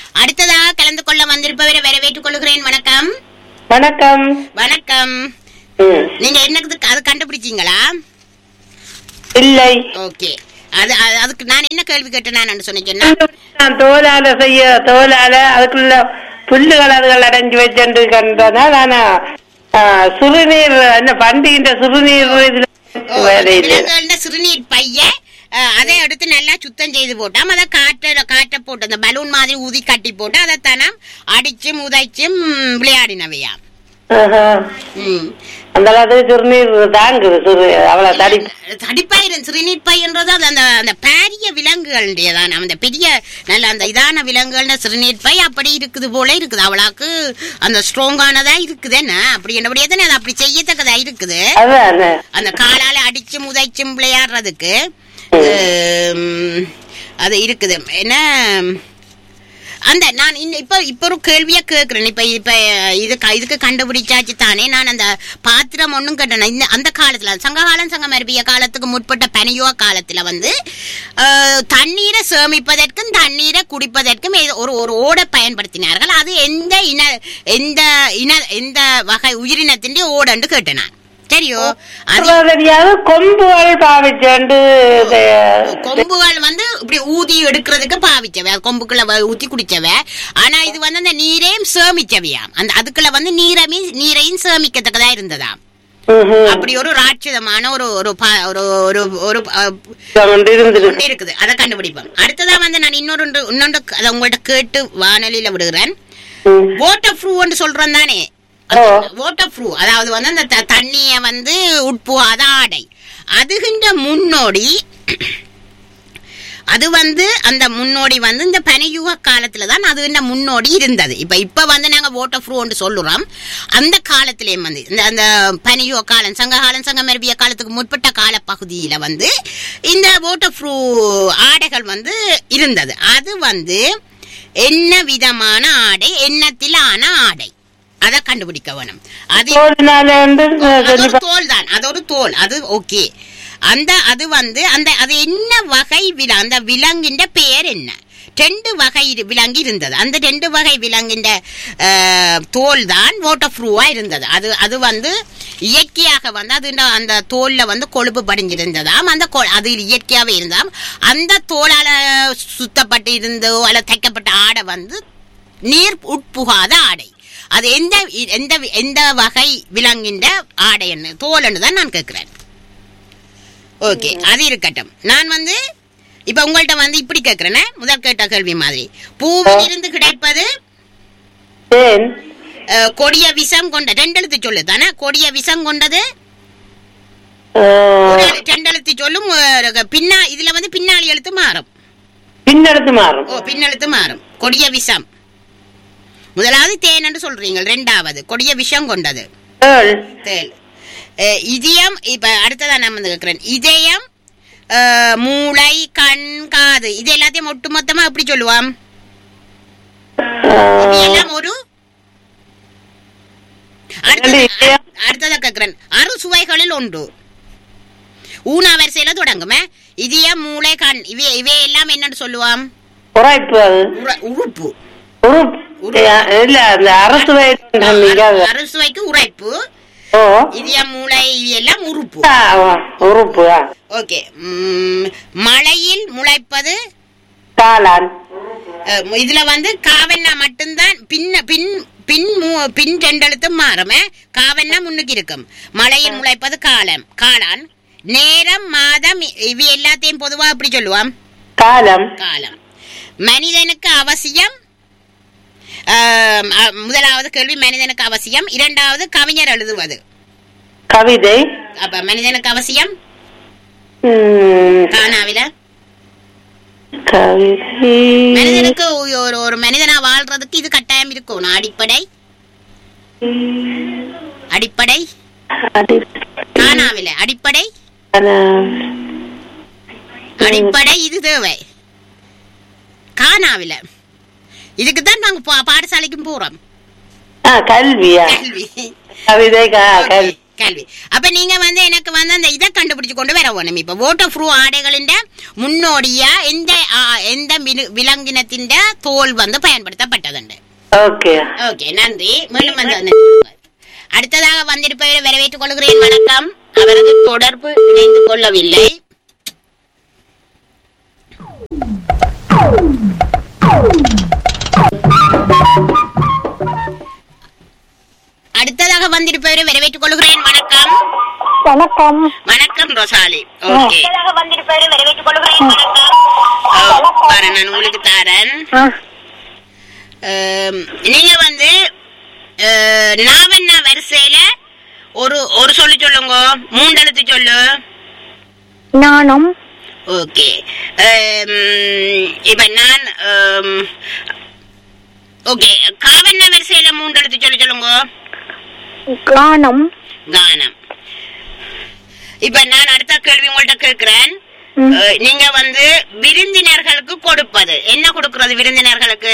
அடுத்ததாக கலந்து கொள்ள வந்திருப்பவரை வரவேற்றுக் கொள்கிறேன் வணக்கம் வணக்கம் வணக்கம் ம். நீங்க என்னக்கு அது கண்டுபிடிச்சீங்களா இல்லை ஓகே அது அது- அதுக்கு நான் என்ன கேள்வி கேட்டேன் நான் சொன்னீங்கன்னா நான் தோலால செய்ய தோலால அதுக்குள்ள புல்லுகள் அதுகள் அடைஞ்சு வச்சுட்டு கண்டனால் ஆனா ஆ, சிறுநீர் என்ன பண்டிகின்ற சிறுநீர் இதுல வேலையில்லை விலங்குகள்ல சிறுநீர் பைய அஹ், அதை எடுத்து நல்லா சுத்தம் செய்து போட்டாம் அதை காற்ற காற்ற போட்டு அந்த பலூன் மாதிரி ஊதி கட்டி போட்டு அதை தானாம் அடிச்சும் உதைச்சும் விளையாடினவையாம் ஆஹா. ம். அந்த காலத்துக்கு சிறுநீர் தாங்குது சிறு அவ்வளவு தடி தடிப்பயிரன் சிறுநீர் பையன்றது அது அந்த அந்த பெரிய விலங்குகளுடையதான் அந்த பெரிய நல்ல அந்த இதான விலங்குகள் சிறுநீர் பை அப்படி இருக்குது போல இருக்குது அவளாக்கு அந்த ஸ்ட்ராங்கானதா இருக்குது என்ன அப்படி என்னபடியே தானே அது அப்படி செய்யத்தக்கதா இருக்குது அதான் அந்த காலால அடிச்சும் உதைச்சும் விளையாடுறதுக்கு ஹம், அது இருக்குது என்ன அந்த நான் இன்ன- இப்ப இப்ப ஒரு கேள்வியா கேக்குறேன் இப்ப இப்ப இது க- இதுக்கு கண்டுபிடிச்சாச்சு தானே நான் அந்த பாத்திரம் ஒண்ணும் கேட்டேன் இந்த அந்த காலத்துல சங்ககாலம் சங்கம் அருபிய காலத்துக்கு முற்பட்ட பனியோ காலத்துல வந்து அஹ், தண்ணீரை சேமிப்பதற்கும் தண்ணீரை குடிப்பதற்கும் ஏதோ ஒரு ஒரு ஓடை பயன்படுத்தினார்கள் அது எந்த இன எந்த இன எந்த வகை உயிரினத்தின் ஓடன்னு கேட்டேன் நான் சரியோ அது தெரியாது கொம்புகள் பாவிச்சேண்டு கொம்புகள் வந்து இப்படி ஊதி எடுக்கிறதுக்கு பாவிச்சவ கொம்புக்குள்ள வ- ஊத்தி குடிச்சவ ஆனா இது வந்து அந்த நீரையும் சேமிச்சவையாம் அந்த அதுக்குள்ள வந்து நீரமே நீரையும் சேமிக்கத்தக்கதா இருந்ததாம் அப்படி ஒரு ராட்சதமான ஒரு ஒரு பா- ஒரு ஒரு ஒரு அஹ், இருந்துருக்கு ஒண்ணு இருக்குது அதை கண்டுபிடிப்போம் அடுத்ததா வந்து நான் இன்னொரு ஒன்று- இன்னொன்று அதை உங்கள்ட்ட கேட்டு வானொலியில விடுகிறேன் வாட்டர் ப்ரூவ்னு சொல்றேன் தானே ஓ. வாட்டர் ப்ரூ அதாவது வந்து அந்த த- தண்ணிய வந்து உட்புகாத ஆடை அதுகின்ற முன்னோடி அது வந்து அந்த முன்னோடி வந்து இந்த பனியுக காலத்துல தான் அது இந்த முன்னோடி இருந்தது இப்ப இப்ப வந்து நாங்க வாட்டர் ப்ரூவ்னு சொல்லுறோம் அந்த காலத்திலேயும் வந்து இந்த அந்த பனியுக காலம் சங்க காலம் சங்க மரபிய காலத்துக்கு முற்பட்ட கால பகுதியில வந்து இந்த வாட்டர் ப்ரூ ஆடைகள் வந்து இருந்தது அது வந்து என்ன விதமான ஆடை எண்ணத்திலான ஆடை அதை கண்டுபிடிக்க வேணும் அது தோலினால வந்து அது ஒரு தோல் தான் அது ஒரு தோல் அது ஓகே அந்த அது வந்து அந்த அது என்ன வகை வில அந்த விலங்கின்ற பெயர் என்ன ரெண்டு வகை இரு- விலங்கு இருந்தது அந்த ரெண்டு வகை விலங்கின்ற அஹ், தோல் தான் வாட்டர் ப்ரூவா இருந்தது அது அது வந்து இயற்கையாக வந்து அது இந்த- அந்த தோல்ல வந்து கொழுப்பு படிஞ்சிருந்ததாம் அந்த கொ- அது இயற்கையாவே இருந்தாம் அந்த தோலால சுத்தப்பட்டு இருந்தோ அல்ல தைக்கப்பட்ட ஆடை வந்து நீர் உட்புகாத ஆடை அது எந்த இ- எந்த வி- எந்த வகை விலங்கின்ற ஆடை என்ன தோல்னு தான் நான் கேட்கிறேன் ஓகே அது இருக்கட்டும் நான் வந்து இப்ப உங்கள்ட்ட வந்து இப்படி கேட்கிறேனே முதல் கேட்ட கேள்வி மாதிரி பூவில் இருந்து கிடைப்பது தேன் அஹ், கொடிய விஷம் கொண்ட ரெண்டு எழுத்து சொல்லு தானே கொடிய விஷம் கொண்டது ஒரு எழு- ரெண்டு எழுத்து சொல்லும் அஹ், பின்னா இதுல வந்து பின்னாடி எழுத்து மாறும் பின்னெடுத்து மாறும் ஓ பின்னெழுத்து மாறும் கொடிய விஷம் முதலாவது தேன் என்று சொல்றீங்க ரெண்டாவது கொடிய விஷம் கொண்டது தேள் தேள் அஹ், இதயம் இப்ப அடுத்ததா நான் வந்து கேட்கிறேன் இதயம் அஹ், மூளை கண் காது இது எல்லாத்தையும் ஒட்டு மொத்தமா எப்படி சொல்லுவாம் இது எல்லாம் ஒரு அடுத்தது- ரெண்டு இதயம். அடுத்ததா கேட்கிறேன் அறு சுவைகளில் ஒன்று ஊனா வரிசையில தொடங்குமே இதயம் மூளை கண் இவை இவை எல்லாம் என்னன்னு சொல்லுவாம் உரைப்பு அது உர- உறுப்பு உறுப்பு இல்ல அந்த அரசு வயது அறுசுவைக்கு உரைப்பு ஓ இதயம் மூளை இவை எல்லாம் உறுப்பு ஆ, உறுப்பு ஆ. ஓகே மழையில் முளைப்பது காளான் அஹ், இதுல வந்து காவண்ணா மட்டும்தான் பின்ன பின் பின் மூ- பின் ரெண்டெழுத்தும் மாறுமே காவண்ணா முன்னுக்கு இருக்கும் மழையில் முளைப்பது காலம் காளான் நேரம் மாதம் இ- இவை எல்லாத்தையும் பொதுவா எப்படி சொல்லுவாம் காலம் காலம் மனிதனுக்கு அவசியம் ஆம், அ, முதலாவது கேள்வி மனிதனுக்கு அவசியம் இரண்டாவது கவிஞர் எழுதுவது கவிதை அப்ப மனிதனுக்கு அவசியம் ம், காணாவில கவிதை மனிதனுக்கு ஒ- ஒரு ஒரு மனிதனா வாழ்றதுக்கு இது கட்டாயம் இருக்கும் அடிப்படை அடிப்படை அடி- காணாவில அடிப்படை அடிப்படை இது தேவை காணாவில இதுக்கு தான் நாங்க பா- பாடசாலைக்கும் போறோம் ஆ, கல்வியா கல்வி கவிதை க- Okay, கல்வி கல்வி அப்ப நீங்க வந்து எனக்கு வந்து அந்த இதை கண்டுபிடிச்சு கொண்டு வர வேணும் இப்ப ஓட்டோ ஃப்ரூ ஆடைகளின் முன்னோடியா எந்த ஆ, எந்த விலு- விலங்கினத்தின் தோல் வந்து பயன்படுத்தப்பட்டதுண்டு ஓகே ஓகே நன்றி மீண்டும் வந்து அந்த- அடுத்ததாக வந்திருப்பவரை வரவேற்றுக் கொள்கிறேன் வணக்கம் அவரது தொடர்பு இணைந்து கொள்ளவில்லை அடுத்ததாக வந்திருப்பவரை வரவேற்றுக் கொள்கிறேன் வணக்கம் வணக்கம் வணக்கம் ரோசாலி ஓகே வரேன் நான் உங்களுக்கு தாரேன் ஆம், நீங்க வந்து அஹ், நாவண்ணா வரிசையில ஒரு ஒரு சொல்லு சொல்லுங்க மூண்டெழுத்து சொல்லு நாணம் ஓகே இப்ப நான் ஓகே காவண்ணா வரிசையில மூண்டெழுத்து சொல்லு சொல்லுங்க கானம் கானம் இப்ப நான் அடுத்த கேள்வி உங்கள்ட்ட கேட்கிறேன் ம். அஹ், நீங்க வந்து விருந்தினர்களுக்கு கொடுப்பது என்ன கொடுக்கறது விருந்தினர்களுக்கு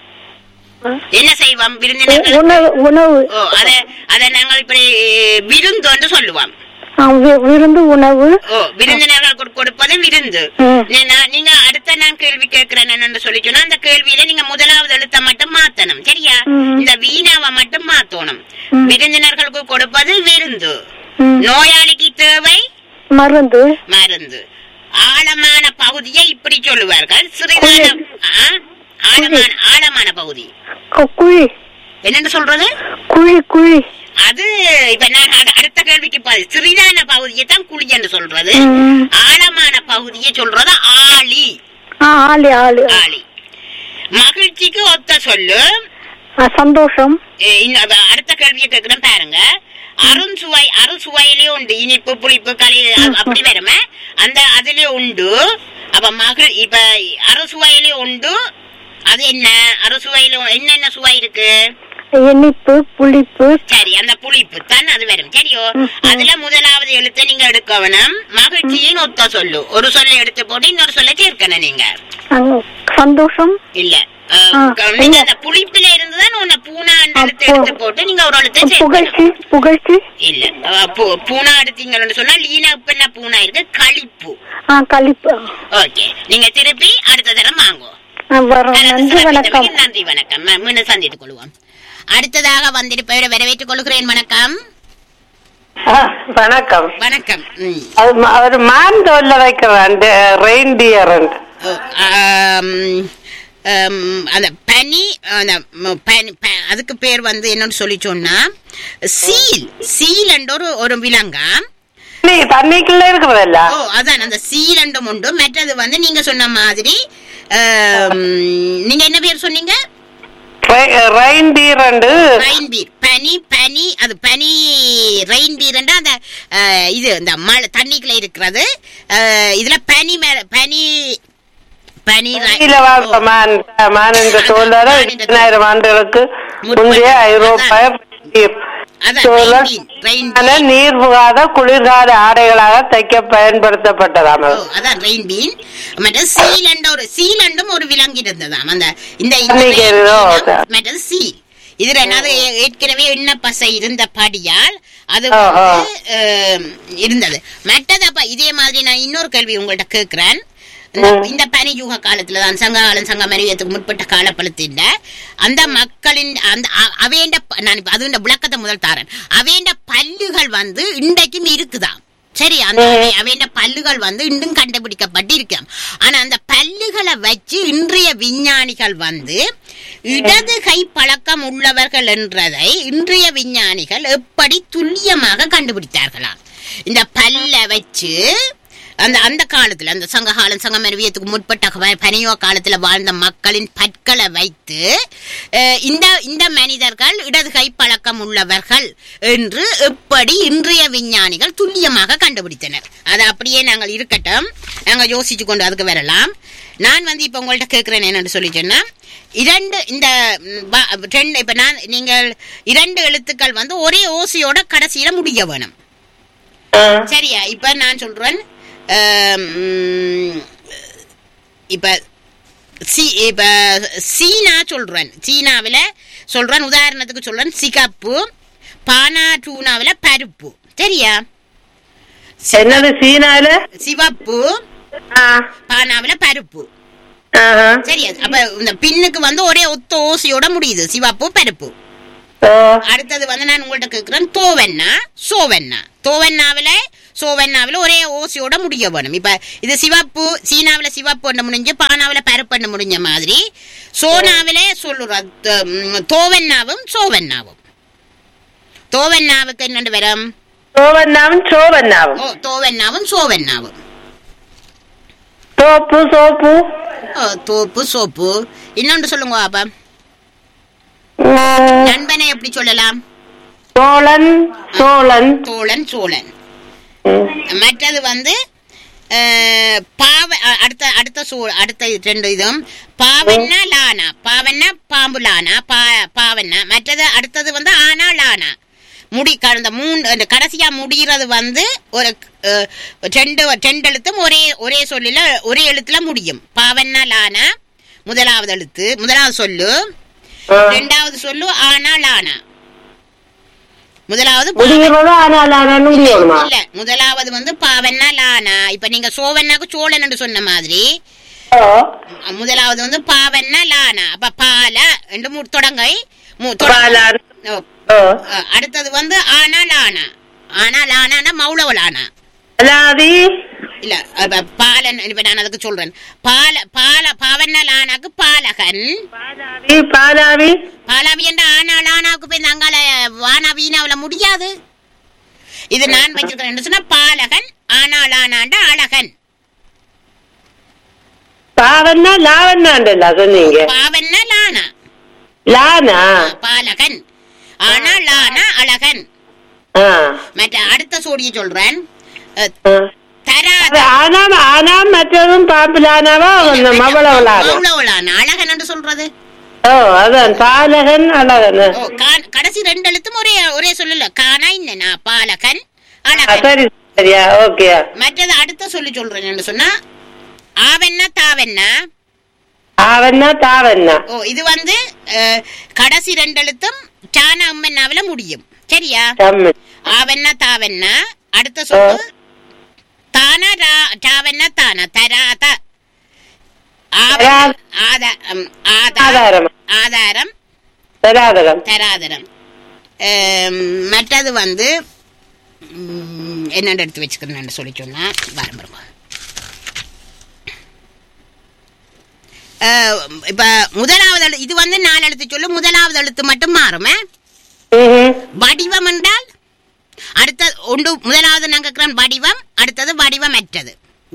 என்ன செய்வோம் விருந்தினர்கள் உணவு உணவு ஓ அத அத நாங்கள் இப்படி விருந்து சொல்லுவோம் ஆ, வி- விருந்து உணவு ஓ விருந்தினர்களுக்கு கொடுப்பது விருந்து ம். நீ- நான்- நீங்க அடுத்த நான் கேள்வி கேட்கிறேன் என்னன்னு சொல்லி சொன்னா அந்த கேள்வியில நீங்க முதலாவது எழுத்த மட்டும் மாத்தணும் சரியா ம். இந்த வீணாவை மட்டும் மாத்தணும் ம். விருந்தினர்களுக்கு கொடுப்பது விருந்து ம். நோயாளிக்கு தேவை மருந்து மருந்து ஆழமான பகுதியை இப்படி சொல்லுவார்கள் சிறிதான ஆ? ஆழமான ஆழமான பகுதி கு- குழி என்னன்னு சொல்றது குழி குழி அது இப்ப நான் அடு- அடுத்த கேள்விக்கு பாரு சிறிதான பகுதியை தான் குழி என்று சொல்றது ம். ஆழமான பகுதியை சொல்றது ஆளி ஆ, ஆளு ஆளு ஆளி மகிழ்ச்சிக்கு ஒத்த சொல்லு ஆ, சந்தோஷம் எ, இன்னும் அத- அடுத்த கேள்வியை கேட்கிறேன் பாருங்க அருண்சுவை அறுசுவையிலே உண்டு இனிப்பு புளிப்பு களி அ- அப்படி வருமே அந்த அதுலயே உண்டு அப்ப மகள் இப்ப அறுசுவையிலே உண்டு அது என்ன அறுசுவையில என்னென்ன சுவை இருக்கு இனிப்பு புளிப்பு சரி அந்த புளிப்பு தான் அது வரும் சரியோ அதுல முதலாவது எழுத்தை நீங்க எடுக்கணும் மகிழ்ச்சியின் ஒத்த சொல்லு ஒரு சொல்லை எடுத்து போட்டு இன்னொரு சொல்லை சேர்க்கணும் நீங்க ஆ, சந்தோஷம் இல்ல அஹ், ஆ, நீங்க இல்ல. அந்த புளிப்பில இருந்துதான் உன்னை பூனா எழுத்து அப்போ- எடுத்து போட்டு நீங்க ஒரு எழுத்தை புகழ்ச்சி சேர்க்கணும் புகழ்ச்சி இல்ல அஹ், பூ- பூனா எடுத்தீங்கன்னு சொன்னா லீனா இப்ப என்ன பூனா இருக்கு களிப்பு ஆ கழிப்பு ஓகே நீங்க திருப்பி அடுத்த தரம் வாங்குவோம் ஆ, வரோம் நல்லது, நன்றி சிறப்பித்தமைக்கு வணக்கம் நன்றி வணக்கம் ம- மீண்டும் சந்தித்துக் கொள்வோம் அடுத்ததாக வந்திருப்பவரை வரவேற்றுக் கொள்கிறேன் வணக்கம் ஆ, வணக்கம் வணக்கம் ம். அது ம- அவர் மான் தோல்ல வைக்கிறான் ரெயின்டியர் ஓ, ஆம், ஆம், அந்த பனி அந்த ம- பனி ப- அதுக்கு பேர் வந்து என்னன்னு சொல்லி சொன்னா சீல் சீல் என்ற ஒரு ஒரு விலங்காம் நீ தண்ணிக்குள்ள இருக்கிறதல்ல ஓ அதான் அந்த சீலண்டும் உண்டு மற்றது வந்து நீங்க சொன்ன மாதிரி ஆம், நீங்க என்ன பேர் சொன்னீங்க ரெயின்டியர் ரெயின் பீர் பனி பனி அது பனி ரெயின் பீர் அந்த அஹ், இது இந்த மழை தண்ணிக்குள்ள இருக்கிறது அஹ், இதுல பனி மேல பனி பனி ர- தண்ணியில வாழ்ற ஓ. மான் மான் என்ற தோலோட மான் என்ற இருபதாயிரம் ஆண்டுகளுக்கு முற்பட்ட- முந்தைய ஐரோப்பிய அதான் தோலர் ரெயின் பீர், ரெயின் பீர். ஆன நீர் புகாத குளிர்கால ஆடைகளாக தைக்க பயன்படுத்தப்பட்டதாம் ஓ, அதான் ரெயின் பீன் மற்றது சீலண்ட ஒரு சீலண்டும் ஒரு விலங்கு இருந்ததாம் அந்த இந்த இந்த தண்ணிக்கு ரெயின் ஏதோ பீனும் மற்றது சீல் இது ரெண்டாவது ஏ- ஏற்கனவே எண்ண பசை இருந்தபடியால் அது ஆ, ஆ. வந்து அஹ், இருந்தது மற்றது அப்ப இதே மாதிரி நான் இன்னொரு கேள்வி உங்கள்ட்ட கேட்கிறேன் இந்த இந்த பனியுக காலத்துல தான் சங்க காலம் சங்க மரியாதைக்கு முற்பட்ட காலப்பழத்தின் அந்த மக்களின் அந்த அ- அவேண்ட ப- நான் இப்ப அது விளக்கத்தை முதல் தாரேன் அவேண்ட பல்லுகள் வந்து இன்றைக்கும் இருக்குதாம் சரி அந்த அவை- அவைண்ட பல்லுகள் வந்து இன்னும் கண்டுபிடிக்கப்பட்டு இருக்காம் ஆனா அந்த பல்லுகளை வச்சு இன்றைய விஞ்ஞானிகள் வந்து இடது கை பழக்கம் உள்ளவர்கள் என்றதை இன்றைய விஞ்ஞானிகள் எப்படி துல்லியமாக கண்டுபிடித்தார்களாம் இந்த பல்ல வச்சு அந்த அந்த காலத்துல அந்த சங்க காலம் சங்க மருவியத்துக்கு முற்பட்ட ப- பனியோ காலத்துல வாழ்ந்த மக்களின் பற்களை வைத்து அஹ், இந்த இந்த மனிதர்கள் இடது கை பழக்கம் உள்ளவர்கள் என்று எப்படி இன்றைய விஞ்ஞானிகள் துல்லியமாக கண்டுபிடித்தனர் அது அப்படியே நாங்கள் இருக்கட்டும் நாங்க யோசிச்சு கொண்டு அதுக்கு வரலாம் நான் வந்து இப்ப உங்கள்ட்ட கேட்கிறேன் என்னன்னு சொல்லி சொன்னா இரண்டு இந்த ம், ப- ரெண்டு இப்ப நான் நீங்கள் இரண்டு எழுத்துக்கள் வந்து ஒரே ஓசையோட கடைசியில முடிய வேணும் சரியா இப்ப நான் சொல்றேன் ஆம், ம், இப்ப சி இப்ப சீனா சொல்றேன் சீனாவில சொல்றேன் உதாரணத்துக்கு சொல்றேன் சிகப்பு பானா டூனாவில பருப்பு சரியா என்னது சீனால சிவப்பு பானாவில பருப்பு சரியா அப்ப இந்த பின்னுக்கு வந்து ஒரே ஒத்த ஓசையோட முடியுது சிவப்பு பருப்பு ஓ அடுத்தது வந்து நான் உங்கள்ட்ட கேட்கிறேன் தோவெண்ணா சோவெண்ணா தோவெண்ணாவில சோவெண்ணாவில ஒரே ஓசியோட முடிய வேணும் இப்ப இது சிவப்பு சீனாவில சிவப்பு ஒன்று முடிஞ்சு பானாவில பருப்பு முடிஞ்ச மாதிரி சோனாவில சொல்லுற த- ம், தோவெண்ணாவும் சோவெண்ணாவும் தோவெண்ணாவுக்கு என்னண்டு வரும் சோவண்ணாவும் சோவண்ணாவும் ஓ தோவெண்ணாவும் சோவெண்ணாவும் சோப்பு சோப்பு ஓ தோப்பு சோப்பு இன்னொன்று சொல்லுங்க அப்ப ம், நண்பனை எப்படி சொல்லலாம் சோழன் சோழன் தோழன் சோழன் ம். மற்றது வந்து அஹ், பாவ அ- அடுத்த அடுத்த சூ அடுத்த ரெண்டு இதுவும் பாவன்னா லானா பாவன்னா பாம்பு லானா பா பாவன்னா மற்றது அடுத்தது வந்து ஆனா லானா முடி கடந்த மூணு அந்த கடைசியா முடிகிறது வந்து ஒரு அஹ், ரெண்டு ரெண்டு எழுத்தும் ஒரே ஒரே சொல்லில ஒரே எழுத்துல முடியும் பாவன்னா லானா முதலாவது எழுத்து முதலாவது சொல்லு ஆ. ரெண்டாவது சொல்லு ஆனா லானா முதலாவது பா- முடிகிறதோ ஆனால் ஆனால் முடியணுமா இல்ல முதலாவது வந்து பாவன்னா லானா இப்ப நீங்க சோவன்னாக்கு சோழன் என்று சொன்ன மாதிரி ஓ அஹ் முதலாவது வந்து பாவன்னா லானா அப்ப பால என்று மு- தொடங்கை மு- தொடங்க- பாலான். ஓ, ஓ அஹ் அடுத்தது வந்து ஆனா லானா ஆனா லானா மௌளவ லானா அலாதி இல்ல அப்ப பாலன் இப்ப நான் அதுக்கு சொல்றேன் பால பால பாவன்னா லானாக்கு பாலகன் பாலாவி பாலாவி பாலாவி என்ற ஆனா லானாவுக்கு போய் இந்த அங்கால வானா வீணாவுல முடியாது இது நான் வச்சிருக்கிறேன் என்ன சொன்னா பாலகன் ஆனா லானாண்ட அழகன் பாவன்னா லாவண்ணாண்டல்ல சொன்னீங்க பாவன்னா லானா லானா பாலகன் ஆனா லானா அழகன் ஆ மற்ற அடுத்த சோடியை சொல்றேன் அஹ், ஆ. தராத அது ஆனாம் ஆனாம் மற்றதும் பாம்பு லானாவா மவளவு லானா மௌளவளான அழகன் என்று சொல்றது ஓ அதான் பாலகன் அழகன் ஓ கா- கடைசி ரெண்டு எழுத்தும் ஒரே ஒரே சொல்லல காணா என்னன்னா பாலகன் ஆ, அழகன் சரி சரியா ஓகே மற்றது அடுத்த சொல்லி சொல்றேன் என்ன சொன்னா ஆவென்னா தாவென்னா ஆவண்ணா தாவண்ணா ஓ இது வந்து அஹ், கடைசி ரெண்டு எழுத்தும் சானா அம்மன்னாவில முடியும் சரியா தமிழ் ஆவென்னா தாவென்னா அடுத்த சொல்லு தானா ரா டாவென்னா தானா தராத ஆவ- தரா- ஆத- ம், ஆதா- ஆதாரம் ஆதாரம் தராதரம் தராதரம் அம், மற்றது வந்து ம், என்னென்னு எடுத்து வச்சுக்கிறேன்னு சொல்லி சொன்னா வரம் பாருங்க. அஹ், இப்ப முதலாவது எழு- இது வந்து நாலு எழுத்து சொல்லு முதலாவது எழுத்து மட்டும் மாறுமே ம்ஹும். வடிவம் என்றால் அடுத்த ஒன்று முதலாவது நாங்க கேட்கிறோம் வடிவம் அடுத்தது வடிவமற்றது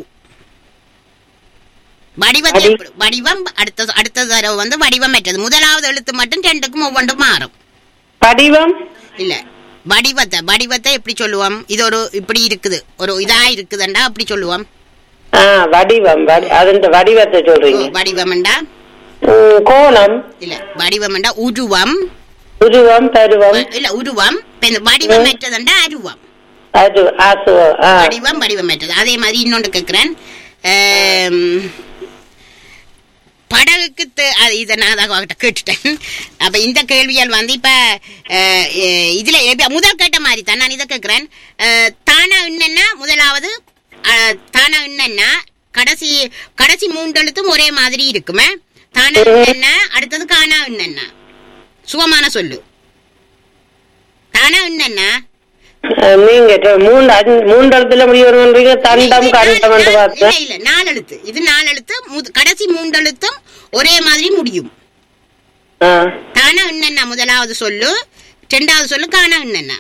வடிவத்தை வடி- எப்படி- வடிவம் அடுத்த அடுத்த தடவை வந்து வடிவமற்றது முதலாவது எழுத்து மட்டும் ரெண்டுக்கும் ஒவ்வொன்றும் மாறும் படிவம் இல்ல வடிவத்தை வடிவத்தை எப்படி சொல்லுவோம் இது ஒரு இப்படி இருக்குது ஒரு இதா இருக்குதுண்டா அப்படி சொல்லுவோம் ஆ வடிவம் வடி- அதன் வடிவத்தை சொல்றீங்க வடிவம்டா ம், கோணம் இல்ல வடிவம்டா உருவம் உருவம் பருவம் இல்ல உருவம் இப்ப இந்த வடிவமற்றதுண்டா அருவம் அது ஆசுவம் ஆ வடிவம் வடிவமற்றது அதே மாதிரி இன்னொன்று கேட்கிறேன் ஆம், படகுக்கு தே- அது இதை நான் அதாக அவர்கிட்ட கேட்டுட்டேன் அப்ப இந்த கேள்வியால் வந்து இப்ப அஹ், எ- இதுல எப்ப- முதல் கேட்ட மாதிரி தான் நான் இதை கேட்கிறேன் அஹ், தானா என்னன்னா முதலாவது அஹ், தானா என்னன்னா கடைசி கடைசி மூன்று எழுத்தும் ஒரே மாதிரி இருக்குமே தானா என்னன்னா அடுத்தது காணா என்னன்னா சுகமான சொல்லு தானா என்னன்னா அஹ், நீங்க ட- மூணு அஞ்சு- மூன்று இடத்துல முடியணும்ன்றீங்க தண்டம் இது கண்டம் நாலு- இல்ல பார்த்தேன் இல்ல நாலு எழுத்து இது நாலு எழுத்து முத- கடைசி மூன்று எழுத்தும் ஒரே மாதிரி முடியும் ஆ. தானா என்னன்னா முதலாவது சொல்லு ரெண்டாவது சொல்லு காணா என்னன்னா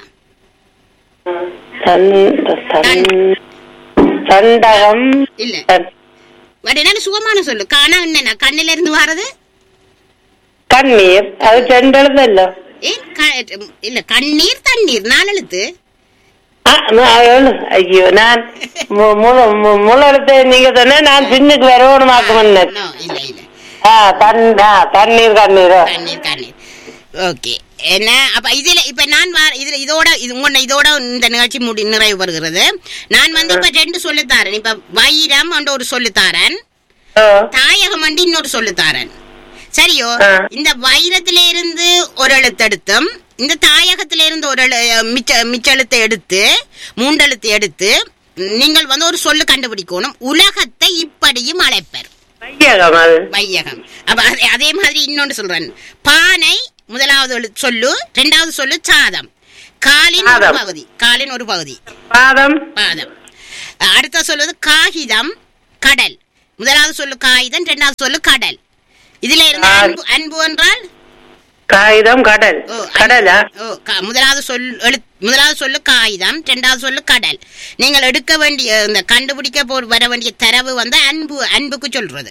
தண்- தண்- தண்டகம் இல்ல தண்- பட் என்ன சுகமான சொல்லு காணா என்னன்னா கண்ணில இருந்து வர்றது கண்ணீர் அது ரெண்டு எழுதல்ல ஏன் க- இல்ல கண்ணீர் தண்ணீர் நாலு எழுத்து ஆ, நான் எழு- ஐயோ நான் மு- முழு மு- முழு எழுத்து நீங்க சொன்ன நான் சின்னுக்கு வரணும் ஆக்கமன்னு No, இல்ல இல்ல ஆ தண் ஆ, தண்ணீர் கண்ணீர் தண்ணீர் தண்ணீர் ஓகே என்ன அப்ப இதுல இப்ப நான் வா- இதுல இதோட இது உங்க இதோட இந்த நிகழ்ச்சி முடி நிறைவு வருகிறது நான் வந்து இப்ப ரெண்டு சொல்லுத்தாரன் இப்ப வைரம் என்ற ஒரு சொல்லுத்தாரன் ஆ. தாயகம் வந்து இன்னொரு சொல்லுத்தாரன் சரியோ ஆ. இந்த வைரத்தில இருந்து ஒரு எழுத்தெடுத்தும் இந்த தாயகத்தில இருந்து ஒரு எழு- மிச்ச மிச்ச எழுத்தை எடுத்து மூன்றெழுத்து எடுத்து நீங்கள் வந்து ஒரு சொல்லு கண்டுபிடிக்கணும் உலகத்தை இப்படியும் அழைப்பர் வையகம் அது வையகம் அப்ப அதே- அதே மாதிரி இன்னொன்று சொல்றேன் பானை முதலாவது எழு- சொல்லு இரண்டாவது சொல்லு சாதம் காலின் ஒரு சாதம். பகுதி காலின் ஒரு பகுதி பாதம் பாதம் அடுத்த சொல்லுது காகிதம் கடல் முதலாவது சொல்லு காகிதம் இரண்டாவது சொல்லு கடல் இதுல இருந்து கா- அன்பு அன்பு என்றால் காகிதம் கடல் ஓ, அன்பு- கடலா ஓ, க- முதலாவது சொல் எழு முதலாவது சொல்லு காகிதம் இரண்டாவது சொல்லு கடல் நீங்கள் எடுக்க வேண்டிய இந்த கண்டுபிடிக்க போ வர வேண்டிய தரவு வந்து அன்பு அன்புக்கு சொல்றது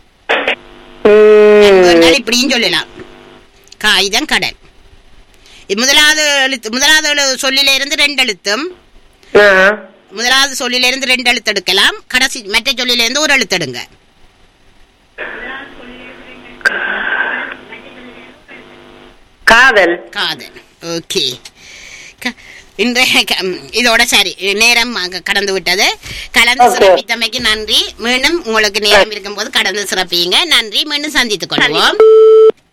ம், என்றால் இப்படியும் சொல்லலாம் காகிதம் கடல் இது முதலாவது எழுத்து முதலாவது எழு- சொல்லில இருந்து ரெண்டு எழுத்தும் ஆ, முதலாவது சொல்லில இருந்து ரெண்டு எழுத்து எடுக்கலாம் கடைசி மற்ற சொல்லில இருந்து ஒரு எழுத்து எடுங்க காதல் காதல் ஓகே இன்றைய க- ம், இதோட சரி நேரம் அங்க கடந்து விட்டது கலந்து Okay. சிறப்பித்தமைக்கு நன்றி மீண்டும் உங்களுக்கு நேரம் இருக்கும்போது கடந்து சிறப்பிங்க நன்றி மீண்டும் சந்தித்துக் கொள்வோம்